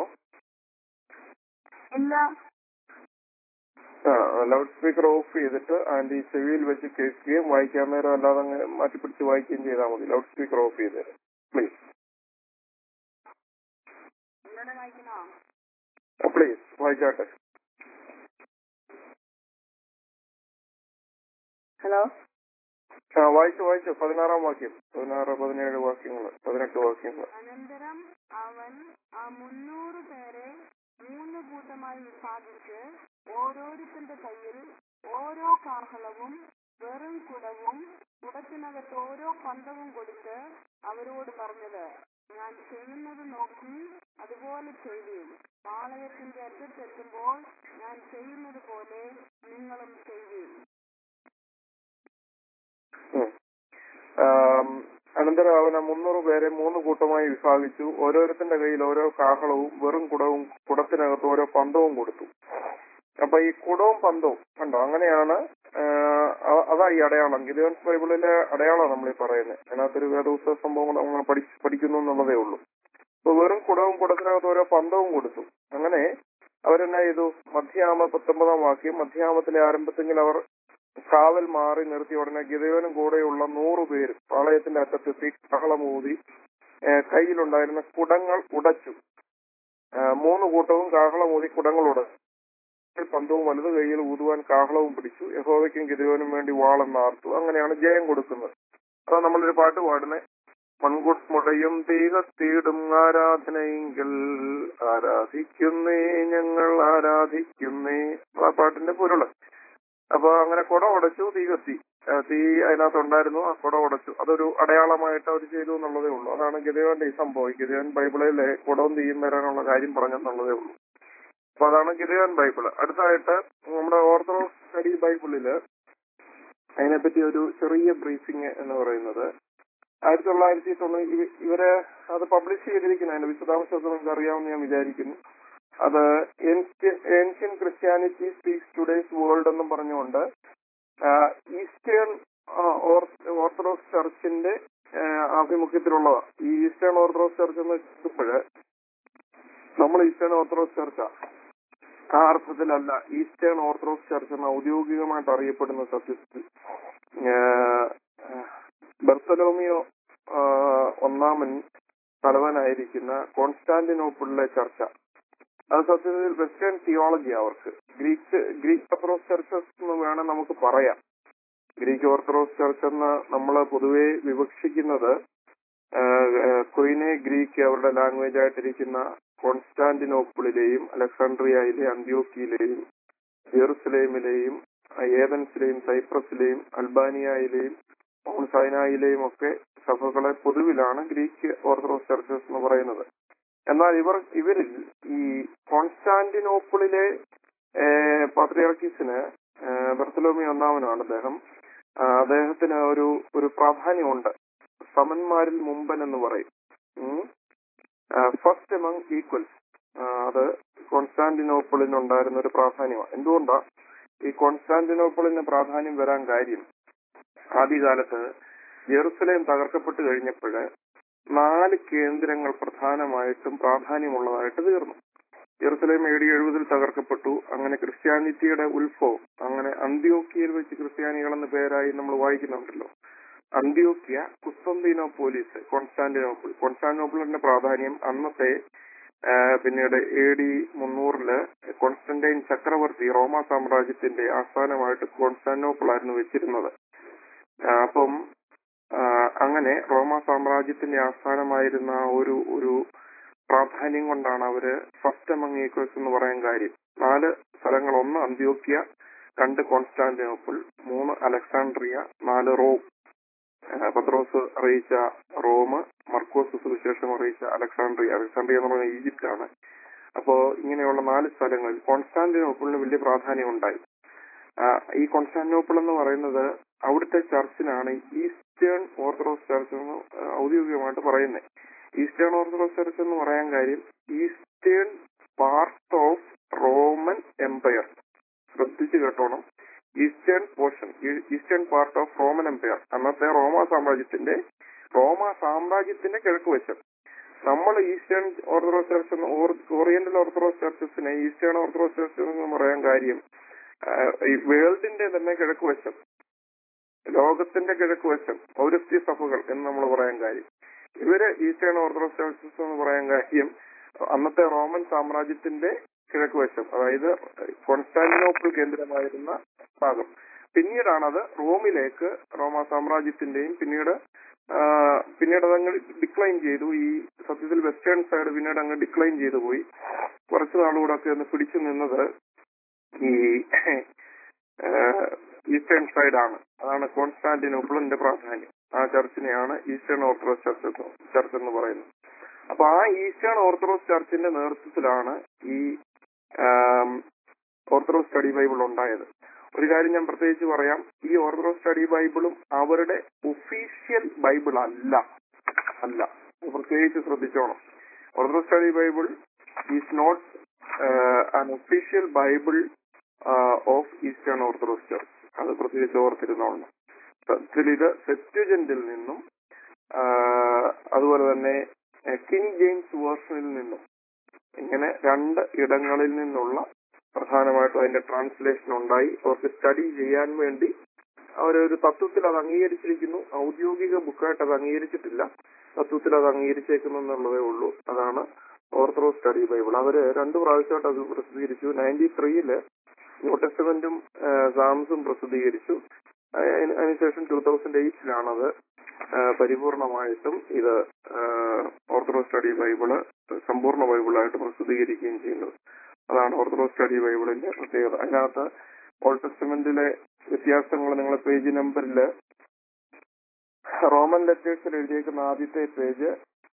ഇല്ല ആ ലൗഡ് സ്പീക്കർ ഓഫ് ചെയ്തിട്ട് ആന്റി ചെവിയിൽ വെച്ച് കേൾക്കുകയും വായിക്കാൻ നേരം അല്ലാതെ അങ്ങനെ മാറ്റിപ്പിടിച്ച് വായിക്കുകയും ചെയ്താൽ മതി ലൗഡ് സ്പീക്കർ ഓഫ് ചെയ്ത് പ്ലീസ് ഒന്നുകൂടെ വായിക്കണോ പ്ലീസ് വായിച്ചാട്ടെ ഹലോ ആ വായിച്ചു വായിച്ചു പതിനാറാം വാക്യം പതിനാറ് പതിനേഴ് വാക്യങ്ങൾ പതിനെട്ട് വാക്യങ്ങൾ അനന്തരം അവൻ ആ മുന്നൂറ് പേരെ മൂന്ന് കൂട്ടമായി വിഭാഗിച്ച് ഓരോരുത്തന്റെ കയ്യിൽ ഓരോ കാഹളവും വെറും കുടവും കുടത്തിനകത്ത് ഓരോ പന്തവും കൊടുത്ത് അവരോട് പറഞ്ഞത് ഞാൻ ചെയ്യുന്നത് നോക്കി അതുപോലെ ചെയ്യുകയും പാളയത്തിന്റെ അറ്റത്തെത്തുമ്പോൾ ഞാൻ ചെയ്യുന്നത് പോലെ നിങ്ങളും ചെയ്യുകയും ഉം. ആം, അനന്തരം അവൻ ആ മുന്നൂറ് പേരെ മൂന്ന് കൂട്ടമായി വിഭാഗിച്ചു ഓരോരുത്തന്റെ കയ്യിൽ ഓരോ കാഹളവും വെറും കുടവും കുടത്തിനകത്ത് ഓരോ പന്തവും കൊടുത്തു അപ്പൊ ഈ കുടവും പന്തവും കണ്ടോ അങ്ങനെയാണ് ആ, അ- അതാ ഈ അടയാളം ഗിരിവൻസ് ബൈബിളിലെ അടയാളമാണ് നമ്മൾ ഈ പറയുന്നത് അതിനകത്തൊരു വേദപുസ്തക സംഭവം കൂടെ നമ്മൾ പഠി പഠിക്കുന്നു എന്നുള്ളതേ ഉള്ളൂ അപ്പൊ വെറും കുടവും കുടത്തിനകത്ത് ഓരോ പന്തവും കൊടുത്തു അങ്ങനെ അവരെന്നാ ചെയ്തു മധ്യാമ പത്തൊമ്പതാം വാക്യം മധ്യാമത്തിലെ ആരംഭത്തെങ്കിൽ അവർ കാവൽ മാറി നിർത്തി ഉടനെ ഗിതയോനും കൂടെയുള്ള നൂറു പേര് പാളയത്തിന്റെ അറ്റത്തെത്തി കാഹളമൂതി ഏഹ് കയ്യിലുണ്ടായിരുന്ന കുടങ്ങൾ ഉടച്ചു ഏഹ് മൂന്ന് കൂട്ടവും കാഹളമൂതി കുടങ്ങൾ ഉടച്ചു പന്തവും വലത് കൈയിൽ ഊതുവാൻ കാഹളവും പിടിച്ചു യഹോവയ്ക്കും ഗിതയോനും വേണ്ടി വാളെന്നാർത്തു അങ്ങനെയാണ് ജയം കൊടുക്കുന്നത് അതാ നമ്മളൊരു പാട്ട് പാടുന്നത് മൺകുട്മുടയും തീകത്തീടും ആരാധനയെങ്കിൽ ആരാധിക്കുന്നേ ഞങ്ങൾ ആരാധിക്കുന്നേ ആ പാട്ടിന്റെ പൊരുള് അപ്പൊ അങ്ങനെ കുട ഉടച്ചു തീ കത്തി ആ, തീ അതിനകത്ത് ഉണ്ടായിരുന്നു ആ കുട ഉടച്ചു അതൊരു അടയാളമായിട്ട് അവർ ചെയ്തു എന്നുള്ളതേ ഉള്ളൂ അതാണ് ഗിതയോന്റെ ഈ സംഭവം ഈ ഗിതയോൻ ബൈബിളിലെ കുടവും തീയും വരാനുള്ള കാര്യം പറഞ്ഞെന്നുള്ളതേ ഉള്ളൂ അപ്പൊ അതാണ് ഗിതയോൻ ബൈബിള് അടുത്തായിട്ട് നമ്മുടെ ഓർത്തഡോക്സ് സ്റ്റഡി ബൈബിളില് അതിനെപ്പറ്റി ഒരു ചെറിയ ബ്രീഫിംഗ് എന്ന് പറയുന്നത് ആയിരത്തി തൊള്ളായിരത്തി തൊണ്ണൂറ്റി ഇവര് അത് പബ്ലിഷ് ചെയ്തിരിക്കുന്ന അതിന്റെ വിശദാംശമൊക്കെ നിങ്ങൾക്ക് അറിയാമെന്ന് ഞാൻ വിചാരിക്കുന്നു അത് ancient Christianity speaks today's world എന്നും പറഞ്ഞുകൊണ്ട് ഈസ്റ്റേൺ ഓർത്തഡോക്സ് ചർച്ചിന്റെ ആഭിമുഖ്യത്തിലുള്ളതാണ് ഈ ഈസ്റ്റേൺ ഓർത്തഡോക്സ് ചർച്ച് എന്ന് വെച്ചപ്പോഴ് നമ്മൾ ഈസ്റ്റേൺ ഓർത്തഡോക്സ് ചർച്ചാ ആ അർത്ഥത്തിലല്ല ഈസ്റ്റേൺ ഓർത്തഡോക്സ് ചർച്ച് എന്ന് ഔദ്യോഗികമായിട്ട് അറിയപ്പെടുന്ന സത്യത്തിൽ ഏഹ്, ബർത്തലോമിയോ ആഹ്, ഒന്നാമൻ തലവനായിരിക്കുന്ന കോൺസ്റ്റാന്റിനോപ്പിളിലെ ചർച്ച അത് സത്യത്തിൽ വെസ്റ്റേൺ തിയോളജി അവർക്ക് ഗ്രീക്ക് ഗ്രീക്ക് ഓർത്തഡോക്സ് ചർച്ചസ് എന്ന് വേണം നമുക്ക് പറയാം ഗ്രീക്ക് ഓർത്തഡോക്സ് ചർച്ച് എന്ന് നമ്മൾ പൊതുവെ വിവക്ഷിക്കുന്നത് കൊയിനെ ഗ്രീക്ക് അവരുടെ ലാംഗ്വേജ് ആയിട്ടിരിക്കുന്ന കോൺസ്റ്റാന്റിനോപ്പിളിലെയും അലക്സാണ്ട്രിയയിലെ അന്ത്യോക്കിയിലെയും ജെറുസലേമിലെയും ഏതൻസിലെയും സൈപ്രസിലെയും അൽബാനിയയിലെയും മൗണ്ട് സൈനായിലെയും ഒക്കെ സഭകളെ പൊതുവിലാണ് ഗ്രീക്ക് ഓർത്തഡോക്സ് ചർച്ചസ് എന്ന് പറയുന്നത് എന്നാൽ ഇവർ ഇവരിൽ ഈ കോൺസ്റ്റാന്റിനോപ്പിളിലെ പാത്രിയാർക്കീസിന് ബർത്തലോമി ഒന്നാമനാണ് അദ്ദേഹം ആ, അദ്ദേഹത്തിന് ഒരു ഒരു പ്രാധാന്യമുണ്ട് സമന്മാരിൽ മുമ്പൻ എന്ന് പറയും ഫസ്റ്റ് എമംഗ് ഈക്വൽസ് അത് കോൺസ്റ്റാന്റിനോപ്പിളിന് ഉണ്ടായിരുന്ന ഒരു പ്രാധാന്യമാണ് എന്തുകൊണ്ടാ ഈ കോൺസ്റ്റാന്റിനോപ്പിളിന് പ്രാധാന്യം വരാൻ കാര്യം ആദ്യകാലത്ത് ജെറുസലേം തകർക്കപ്പെട്ട് കഴിഞ്ഞപ്പോഴ് നാല് കേന്ദ്രങ്ങൾ പ്രധാനമായിട്ടും പ്രാധാന്യമുള്ളതായിട്ട് തീർന്നു ജെറുസലേം എ ഡി എഴുപതിൽ തകർക്കപ്പെട്ടു അങ്ങനെ ക്രിസ്ത്യാനിറ്റിയുടെ ഉത്ഭവം അങ്ങനെ അന്ത്യോക്കിയയിൽ വെച്ച് ക്രിസ്ത്യാനികൾ എന്ന പേരായി നമ്മൾ വായിക്കുന്നുണ്ടല്ലോ അന്ത്യോക്യ കുസ്തന്തീനോപോലീസ് കോൺസ്റ്റാന്റിനോപ്പിൾ കോൺസ്റ്റാന്റിനോപ്പിളിന്റെ പ്രാധാന്യം അന്നത്തെ ആ, പിന്നീട് എ ഡി മുന്നൂറില് കോൺസ്റ്റന്റൈൻ ചക്രവർത്തി റോമ സാമ്രാജ്യത്തിന്റെ ആസ്ഥാനമായിട്ട് കോൺസ്റ്റാന്റിനോപ്പിൾ ആയിരുന്നു വെച്ചിരുന്നത് ആ, അപ്പം ആ, അങ്ങനെ റോമ സാമ്രാജ്യത്തിന്റെ ആസ്ഥാനമായിരുന്ന ആ ഒരു ഒരു പ്രാധാന്യം കൊണ്ടാണ് അവര് ഫസ്റ്റ് അമംഗ് ഈക്വൽസ് എന്ന് പറയാൻ കാര്യം നാല് സ്ഥലങ്ങൾ ഒന്ന് അന്ത്യോക്യ രണ്ട് കോൺസ്റ്റാന്റിനോപ്പിൾ മൂന്ന് അലക്സാണ്ട്രിയ നാല് റോം ആ, പത്രോസ് അറിയിച്ച റോം മർക്കോസ് സുവിശേഷം അറിയിച്ച അലക്സാണ്ട്രിയ അലക്സാണ്ട്രിയ എന്ന് പറഞ്ഞാൽ ഈജിപ്റ്റ് ആണ് അപ്പോ ഇങ്ങനെയുള്ള നാല് സ്ഥലങ്ങളിൽ കോൺസ്റ്റാന്റിനോപ്പിളിന് വലിയ പ്രാധാന്യം ഉണ്ടായി ആ, ഈ കോൺസ്റ്റാന്റിനോപ്പിൾ എന്ന് പറയുന്നത് അവിടുത്തെ ചർച്ചിനാണ് ഈസ്റ്റേൺ ഓർത്തഡോക്സ് ചർച്ച് എന്ന് ആ, ഔദ്യോഗികമായിട്ട് പറയുന്നത് ഈസ്റ്റേൺ ഓർത്തഡോക്സ് ചർച്ച് എന്ന് പറയാൻ കാര്യം eastern part of Roman empire ശ്രദ്ധിച്ചു കേട്ടോണം eastern portion eastern part of Roman empire അന്നത്തെ റോമ സാമ്രാജ്യത്തിന്റെ റോമ സാമ്രാജ്യത്തിന്റെ കിഴക്ക് വശം നമ്മൾ ഈസ്റ്റേൺ ഓർത്തഡോക്സ് ചർച്ച് എന്ന് ഓർ- ഓറിയന്റൽ ഓർത്തഡോക്സ് ചർച്ചസിനെ ഈസ്റ്റേൺ ഓർത്തഡോക്സ് ചർച്ച് എന്ന് പറയാൻ കാര്യം ആഹ് ഈ വേൾഡിന്റെ തന്നെ കിഴക്ക് വശം ലോകത്തിന്റെ കിഴക്ക് വശം പൗരസ്ത്യ സഭകൾ എന്ന് നമ്മൾ പറയാൻ കാര്യം ഇവര് ഈസ്റ്റേൺ ഓർത്തഡോക്സ് ചർച്ചസ് എന്ന് പറയാൻ കാര്യം അന്നത്തെ റോമൻ സാമ്രാജ്യത്തിന്റെ കിഴക്ക് വശം അതായത് കോൺസ്റ്റാന്റിനോപ്പിൾ കേന്ദ്രമായിരുന്ന ഭാഗം പിന്നീടാണത് റോമിലേക്ക് റോമ സാമ്രാജ്യത്തിന്റെയും പിന്നീട് ആ, പിന്നീട് അതങ്ങ് ഡിക്ലൈൻ ചെയ്തു ഈ സത്യത്തിൽ വെസ്റ്റേൺ സൈഡ് പിന്നീട് അങ്ങ് ഡിക്ലൈൻ ചെയ്തു പോയി കുറച്ചു നാളുകൂടെ ഒക്കെ ഒന്ന് പിടിച്ചു നിന്നത് ഈ ഈസ്റ്റേൺ സൈഡ് ആണ് അതാണ് കോൺസ്റ്റാന്റിനോപ്പിളിന്റെ പ്രാധാന്യം ആ ചർച്ചിനെയാണ് ഈസ്റ്റേൺ ഓർത്തഡോക്സ് ചർച്ച് എന്ന് ചർച്ച് എന്ന് പറയുന്നത് അപ്പൊ ആ ഈസ്റ്റേൺ ഓർത്തഡോക്സ് ചർച്ചിന്റെ നേതൃത്വത്തിലാണ് ഈ ആം, ഓർത്തഡോക്സ് സ്റ്റഡി ബൈബിൾ ഉണ്ടായത് ഒരു കാര്യം ഞാൻ പ്രത്യേകിച്ച് പറയാം ഈ ഓർത്തഡോക്സ് സ്റ്റഡി ബൈബിളും അവരുടെ ഒഫീഷ്യൽ ബൈബിൾ അല്ല അല്ല അത് പ്രത്യേകിച്ച് ശ്രദ്ധിച്ചോണം Orthodox study Bible is not an official Bible of eastern Orthodox church അത് പ്രത്യേകിച്ച് ഓർത്തിരുന്നോളണം സത്യത്തിൽ ഇത് സെപ്റ്റുജന്റിൽ നിന്നും ആ, അതുപോലെ തന്നെ കിങ് ജെയിംസ് വേർഷനിൽ നിന്നും ഇങ്ങനെ രണ്ട് ഇടങ്ങളിൽ നിന്നുള്ള പ്രധാനമായിട്ടും അതിന്റെ ട്രാൻസ്ലേഷൻ ഉണ്ടായി അവർക്ക് സ്റ്റഡി ചെയ്യാൻ വേണ്ടി അവരൊരു തത്വത്തിൽ അത് അംഗീകരിച്ചിരിക്കുന്നു ഔദ്യോഗിക ബുക്കായിട്ട് അത് അംഗീകരിച്ചിട്ടില്ല തത്വത്തിൽ അത് അംഗീകരിച്ചേക്കുന്നു എന്നുള്ളതേ ഉള്ളൂ അതാണ് ഓർത്തഡോക്സ് സ്റ്റഡി ബൈബിൾ അവര് രണ്ടു പ്രാവശ്യമായിട്ട് അത് പ്രസിദ്ധീകരിച്ചു നയൻറ്റി ത്രീയില് ന്യൂ ടെസ്റ്റമെന്റും സാംസും പ്രസിദ്ധീകരിച്ചു അതിന് അതിനുശേഷം ടൂ തൗസൻഡ് എയ്റ്റിലാണത് പരിപൂർണമായിട്ടും ഇത് ആ, ഓർത്തഡോക്സ് സ്റ്റഡി ബൈബിള് സമ്പൂർണ്ണ ബൈബിളായിട്ട് പ്രസിദ്ധീകരിക്കുകയും ചെയ്യുന്നത് അതാണ് ഓർത്തഡോക്സ് സ്റ്റഡി ബൈബിളിന്റെ പ്രത്യേകത അതിനകത്ത് ഓൾഡ് ടെസ്റ്റമെന്റിലെ വ്യത്യാസങ്ങൾ നിങ്ങളെ പേജ് നമ്പറിൽ റോമൻ ലെറ്റേഴ്സിൽ എഴുതിയേക്കുന്ന ആദ്യത്തെ പേജ്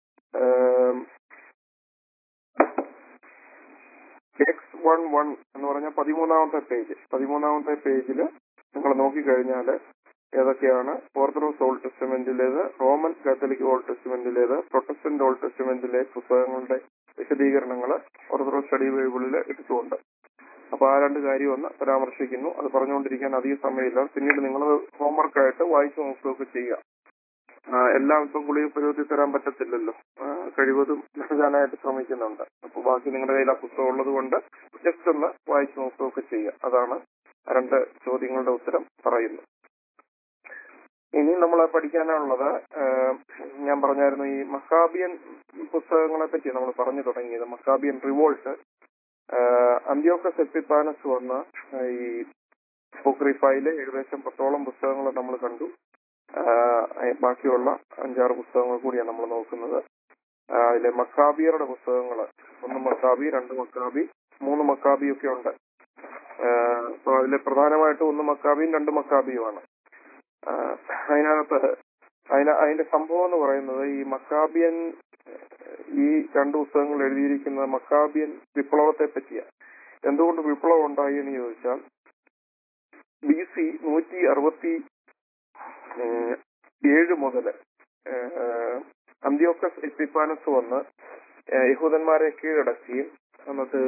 എക്സ് വൺ വൺ എന്ന് പറഞ്ഞ പതിമൂന്നാമത്തെ പേജ് പതിമൂന്നാമത്തെ പേജിൽ നിങ്ങൾ നോക്കിക്കഴിഞ്ഞാൽ ഏതൊക്കെയാണ് ഓർത്തഡോക്സ് ഓൾഡ് ടെസ്റ്റമെന്റിലേത് റോമൻ കാത്തലിക് ഓൾഡ് ടെസ്റ്റമെന്റിലേത് പ്രൊട്ടസ്റ്റന്റ് ഓൾഡ് ടെസ്റ്റമെന്റിലെ പുസ്തകങ്ങളുടെ വിശദീകരണങ്ങൾ ഓർത്തഡോക്സ് സ്റ്റഡി ബൈബിളിൽ ഇട്ടിട്ടുണ്ട് അപ്പൊ ആ രണ്ട് കാര്യം ഒന്ന് പരാമർശിക്കുന്നു അത് പറഞ്ഞുകൊണ്ടിരിക്കാൻ അധികം സമയമില്ല പിന്നീട് നിങ്ങൾ ഹോംവർക്കായിട്ട് വായിച്ചു നോക്കുകയൊക്കെ ചെയ്യുക ആ, എല്ലാം ഇപ്പം ഗുളിക പരുവത്തിൽ തരാൻ പറ്റത്തില്ലല്ലോ ആ, കഴിവതും നൽകാനായിട്ട് ശ്രമിക്കുന്നുണ്ട് അപ്പൊ ബാക്കി നിങ്ങളുടെ കയ്യിൽ ആ പുസ്തകം ഉള്ളത് കൊണ്ട് ജസ്റ്റ് ഒന്ന് വായിച്ചു നോക്കുകയൊക്കെ ചെയ്യുക അതാണ് രണ്ട് ചോദ്യങ്ങളുടെ ഉത്തരം പറയുന്നു ഇനി നമ്മൾ പഠിക്കാനുള്ളത് ആ, ഞാൻ പറഞ്ഞായിരുന്നു ഈ മക്കാബിയൻ പുസ്തകങ്ങളെ പറ്റി നമ്മൾ പറഞ്ഞു തുടങ്ങിയത് മക്കാബിയൻ റിവോൾട്ട് അന്ത്യോക്കസ് എപ്പിപ്പാനസ് വന്ന ആ, ഈ പോക്രിഫയിലെ ഏകദേശം പത്തോളം പുസ്തകങ്ങൾ നമ്മൾ കണ്ടു ആ, ബാക്കിയുള്ള അഞ്ചാറ് പുസ്തകങ്ങൾ കൂടിയാണ് നമ്മൾ നോക്കുന്നത് ആ, അതിലെ മക്കാബിയറുടെ പുസ്തകങ്ങൾ ഒന്ന് മക്കാബി രണ്ട് മക്കാബി മൂന്ന് മക്കാബി ഒക്കെ ഉണ്ട് അപ്പൊ അതിലെ പ്രധാനമായിട്ടും ഒന്ന് മക്കാബിയും രണ്ട് മക്കാബിയുമാണ് ആ, അതിനകത്ത് അതിന അതിന്റെ സംഭവം എന്ന് പറയുന്നത് ഈ മക്കാബിയൻ ഈ രണ്ട് പുസ്തകങ്ങൾ എഴുതിയിരിക്കുന്ന മക്കാബിയൻ വിപ്ലവത്തെ പറ്റിയാണ് എന്തുകൊണ്ട് വിപ്ലവം ഉണ്ടായി എന്ന് ചോദിച്ചാൽ ബി സി നൂറ്റി അറുപത്തി ഏഹ് ഏഴ് മുതൽ അന്ത്യോക്കസ് എപ്പിപ്പാനസ് വന്ന് ഏഹ് യഹൂദന്മാരെ കീഴടക്കുകയും എന്നിട്ട്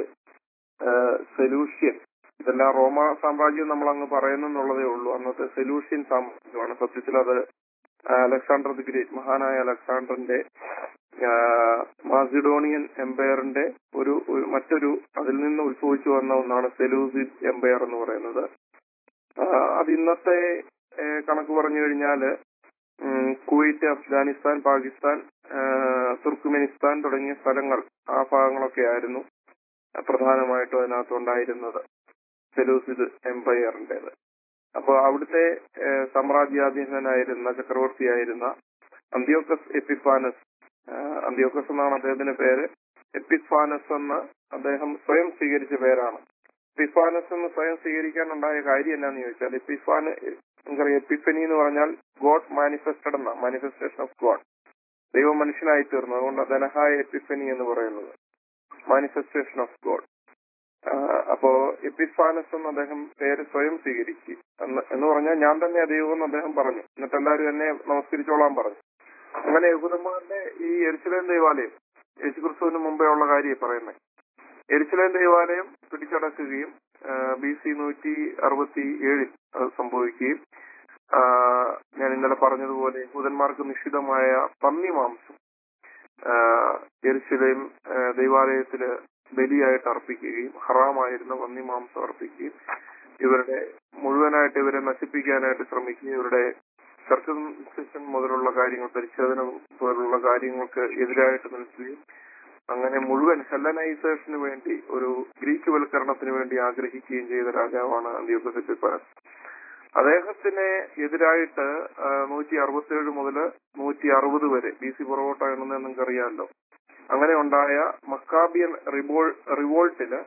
സെലൂഷ്യൻ ഇതെല്ലാം റോമ സാമ്രാജ്യം നമ്മൾ അങ്ങ് പറയുന്നെന്നുള്ളതേ ഉള്ളൂ അന്നത്തെ സെലൂഷ്യൻ സാമ്രാജ്യമാണ് സത്യത്തിൽ അത് അലക്സാണ്ടർ ദി ഗ്രേറ്റ് മഹാനായ അലക്സാണ്ടറിന്റെ ആഹ് മാസിഡോണിയൻ എംപയറിന്റെ ഒരു ഒരു മറ്റൊരു അതിൽ നിന്ന് ഉത്ഭവിച്ചു വന്ന ഒന്നാണ് സെലൂസിഡ് എംപയർ എന്ന് പറയുന്നത് ആഹ് അത് ഇന്നത്തെ ഏഹ് കണക്ക് പറഞ്ഞു കഴിഞ്ഞാല് ഉം, കുവൈറ്റ് അഫ്ഗാനിസ്ഥാൻ പാകിസ്ഥാൻ ആഹ് തുർക്ക്മെനിസ്ഥാൻ തുടങ്ങിയ സ്ഥലങ്ങൾ ആ ഭാഗങ്ങളൊക്കെ ആയിരുന്നു പ്രധാനമായിട്ടും അതിനകത്ത് ഉണ്ടായിരുന്നത് സെലൂസിഡ് എംപയറിന്റേത് അപ്പൊ അവിടുത്തെ ഏഹ് സാമ്രാജ്യാധീനനായിരുന്ന ചക്രവർത്തിയായിരുന്ന അന്ത്യോക്കസ് എപ്പിഫാനസ് ആഹ് അന്ത്യോക്കസ് എന്നാണ് അദ്ദേഹത്തിന്റെ പേര് എപ്പിഫാനസ് എന്ന് അദ്ദേഹം സ്വയം സ്വീകരിച്ച പേരാണ് എപ്പിഫാനസ് എന്ന് സ്വയം സ്വീകരിക്കാനുണ്ടായ കാര്യം എന്നാന്ന് ചോദിച്ചാൽ എപ്പിഫാന് നമുക്കറിയാം എപ്പിഫനി എന്ന് പറഞ്ഞാൽ ഗോഡ് മാനിഫെസ്റ്റഡ് എന്ന മാനിഫെസ്റ്റേഷൻ ഓഫ് ഗോഡ് ദൈവം മനുഷ്യനായി തീർന്നു അതുകൊണ്ട് ധനഹായ എപ്പിഫനി എന്ന് പറയുന്നത് മാനിഫെസ്റ്റേഷൻ ഓഫ് ഗോഡ് അപ്പോ എപ്പിഫാനസ് എന്ന് അദ്ദേഹം പേര് സ്വയം സ്വീകരിച്ചു എന്ന് എന്ന് പറഞ്ഞാൽ ഞാൻ തന്നെ ദൈവം എന്ന് അദ്ദേഹം പറഞ്ഞു എന്നിട്ട് എല്ലാവരും എന്നെ നമസ്കരിച്ചോളാൻ പറഞ്ഞു അങ്ങനെ യഹൂദന്മാരുടെ ഈ എരിശിലേം ദേവാലയം യേശുക്രിസ്തുവിന് മുമ്പേ ഉള്ള കാര്യം പറയുന്നത് എരിശിലേം ദേവാലയം പിടിച്ചടക്കുകയും ബി സി നൂറ്റി അറുപത്തി ഏഴിൽ അത് സംഭവിക്കുകയും ആ, ഞാൻ ഇന്നലെ പറഞ്ഞതുപോലെ യഹൂദന്മാർക്ക് നിഷിദ്ധമായ പന്നി മാംസം ആ, യെരുശലേം ആ, ദൈവാലയത്തില് ബലിയായിട്ട് അർപ്പിക്കുകയും ഹറാമായിരുന്ന പന്നി മാംസം അർപ്പിക്കുകയും ഇവരുടെ മുഴുവനായിട്ട് ഇവരെ നശിപ്പിക്കാനായിട്ട് ശ്രമിക്കുകയും ഇവരുടെ സർക്കംസിഷൻ മുതലുള്ള കാര്യങ്ങൾ പരിശോധന പോലുള്ള കാര്യങ്ങൾക്ക് എതിരായിട്ട് നിൽക്കുകയും അങ്ങനെ മുഴുവൻ ഹെല്ലനൈസേഷന് വേണ്ടി ഒരു ഗ്രീക്ക് വൽക്കരണത്തിന് വേണ്ടി ആഗ്രഹിക്കുകയും ചെയ്ത രാജാവാണ് അന്ത്യോക്കസ് എപ്പിഫാനസ് അദ്ദേഹത്തിന് എതിരായിട്ട് നൂറ്റി അറുപത്തിയേഴ് മുതൽ നൂറ്റി അറുപത് വരെ ബി സി പുറകോട്ട എന്നത് നിങ്ങൾക്ക് അറിയാമല്ലോ അങ്ങനെ ഉണ്ടായ മക്കാബിയൻ റിവോൾ റിവോൾട്ടില്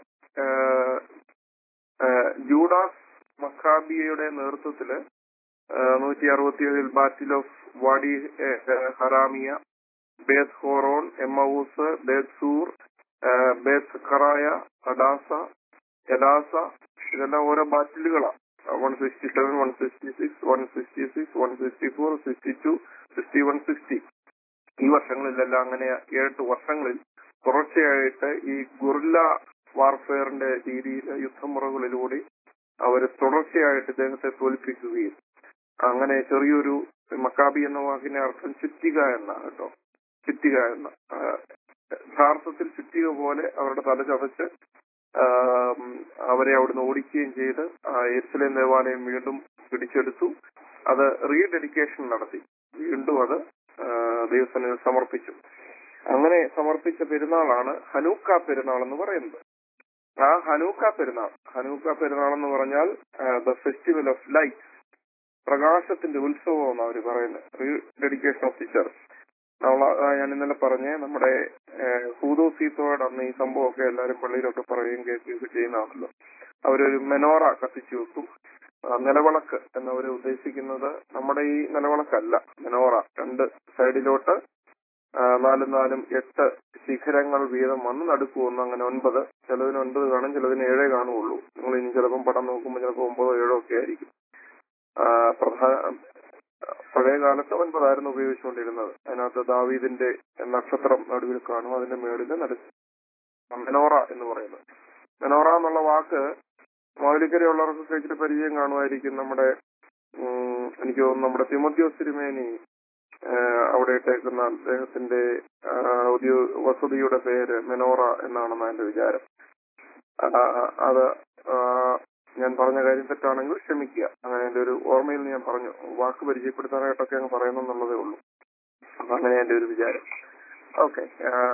ജൂഡാസ് മക്കാബിയയുടെ നേതൃത്വത്തില് നൂറ്റി അറുപത്തിയേഴിൽ ബാറ്റിൽ ഓഫ് വാഡി ഏഹ്, ഏഹ്, Haramiah Beth Horon Emmaus Beth Zur ഏഹ്, ബേത്ത് ഖറായ അഡാസ എലാസ ഇതെല്ലാം ഓരോ ബാറ്റിലുകളാണ് one sixty seven one sixty six one sixty six one sixty four sixty two sixty one sixty ഈ വർഷങ്ങളിലെല്ലാം അങ്ങനെ ഏഴെട്ട് വർഷങ്ങളിൽ തുടർച്ചയായിട്ട് ഈ ഗുറില്ല വാർഫെയറിന്റെ രീതിയിൽ യുദ്ധമുറകളിലൂടെ അവർ തുടർച്ചയായിട്ട് ഇദ്ദേഹത്തെ തോൽപ്പിക്കുകയും അങ്ങനെ ചെറിയൊരു മക്കാബി എന്ന വാക്കിന്റെ അർത്ഥം ചുറ്റിക എന്നാണ് കേട്ടോ ചുറ്റിക എന്ന ആ, യഥാർത്ഥത്തിൽ ചുറ്റിക പോലെ അവരുടെ തല ചതച്ച് ആം, അവരെ അവിടുന്ന് ഓടിക്കുകയും ചെയ്ത് ആ എരുസലേം ദേവാലയം വീണ്ടും പിടിച്ചെടുത്തു അത് റീഡെഡിക്കേഷൻ നടത്തി വീണ്ടും അത് ആ, ദൈവസന്നിധിയിൽ സമർപ്പിച്ചു അങ്ങനെ സമർപ്പിച്ച പെരുന്നാളാണ് ഹനൂക്ക പെരുന്നാൾ എന്ന് പറയുന്നത് ആ ഹനൂക്ക പെരുന്നാൾ ഹനൂക്ക പെരുന്നാൾ എന്ന് പറഞ്ഞാൽ ദ ഫെസ്റ്റിവൽ ഓഫ് ലൈറ്റ് പ്രകാശത്തിന്റെ ഉത്സവം എന്ന് അവർ പറയുന്നത് rededication of the church നമ്മൾ ഞാൻ ഇന്നലെ പറഞ്ഞ നമ്മുടെ ഹൂദോസീത്തോട് അന്ന് ഈ സംഭവമൊക്കെ എല്ലാവരും പള്ളിയിലൊക്കെ പറയുകയും കേൾക്കുകയൊക്കെ ചെയ്യുന്നതാണല്ലോ അവരൊരു മെനോറ കത്തിച്ചു വെക്കും ആ, നിലവിളക്ക് എന്നവർ ഉദ്ദേശിക്കുന്നത് നമ്മുടെ ഈ നിലവിളക്കല്ല മെനോറ രണ്ട് സൈഡിലോട്ട് ആ, നാലും നാലും എട്ട് ശിഖരങ്ങൾ വീതം വന്ന് നടുക്കുവന്നു അങ്ങനെ ഒൻപത് ചിലതിന് ഒൻപത് കാണും ചിലതിന് ഏഴേ കാണുകയുള്ളൂ നിങ്ങൾ ഇനി ചിലപ്പം പടം നോക്കുമ്പോൾ ചിലപ്പോൾ ഒമ്പതോ ഏഴോ ഒക്കെ ആയിരിക്കും ആ, പ്രധാന പഴയ കാലത്ത് ഒൻപതായിരുന്നു ഉപയോഗിച്ചുകൊണ്ടിരുന്നത് അതിനകത്ത് ദാവീദിന്റെ നക്ഷത്രം നടുവിൽ കാണും അതിന്റെ മേളില് നട മെനോറ എന്ന് പറയുന്നത് മെനോറ എന്നുള്ള വാക്ക് മൗലിക്കരയുള്ളവർക്ക് കഴിച്ചിട്ട് പരിചയം കാണുമായിരിക്കും നമ്മുടെ ഉം, എനിക്ക് തോന്നുന്നു നമ്മുടെ തിമോത്യോസ് തിരുമേനി ആ, അവിടെ ഇട്ടേക്കുന്ന അദ്ദേഹത്തിന്റെ ആ, ഒരു വസതിയുടെ പേര് മെനോറ എന്നാണെന്ന് എന്റെ വിചാരം ആ, അത് ആ, ഞാൻ പറഞ്ഞ കാര്യം തെറ്റാണെങ്കിൽ ക്ഷമിക്കുക അങ്ങനെ എന്റെ ഒരു ഓർമ്മയിൽ നിന്ന് ഞാൻ പറഞ്ഞു വാക്ക് പരിചയപ്പെടുത്താനായിട്ടൊക്കെ അങ്ങ് പറയുന്നെന്നുള്ളതേ ഉള്ളൂ അപ്പൊ അങ്ങനെ എന്റെ ഒരു വിചാരം ഓക്കെ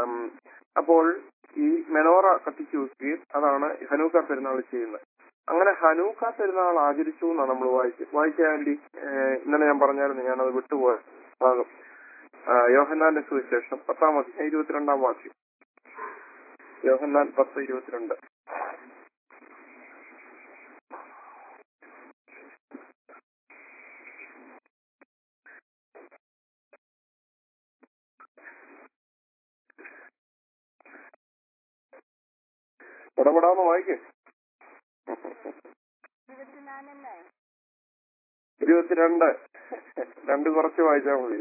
അപ്പോൾ ഈ മെനോറ കത്തിച്ചു വെക്കുകയും അതാണ് ഹനൂക്ക പെരുന്നാൾ ചെയ്യുന്നത് അങ്ങനെ ഹനൂക്ക പെരുന്നാൾ ആചരിച്ചു എന്നാണ് നമ്മൾ വായിച്ചത് വായിച്ച ആന്റി ഏഹ്, ഇന്നലെ ഞാൻ പറഞ്ഞായിരുന്നു ഞാനത് വിട്ടുപോയ ഭാഗം ആ, യോഹന്നാന്റെ സുവിശേഷം പത്താം അധ്യായം ഇരുപത്തിരണ്ടാം വാക്യം യോഹന്നാൻ പത്ത് ഇരുപത്തിരണ്ട് ഇടപെടാന്ന് വായിക്കേ ഇരുപത്തിനാലല്ലേ ഇരുപത്തിരണ്ട് രണ്ട് കുറച്ച് വായിച്ചാൽ മതി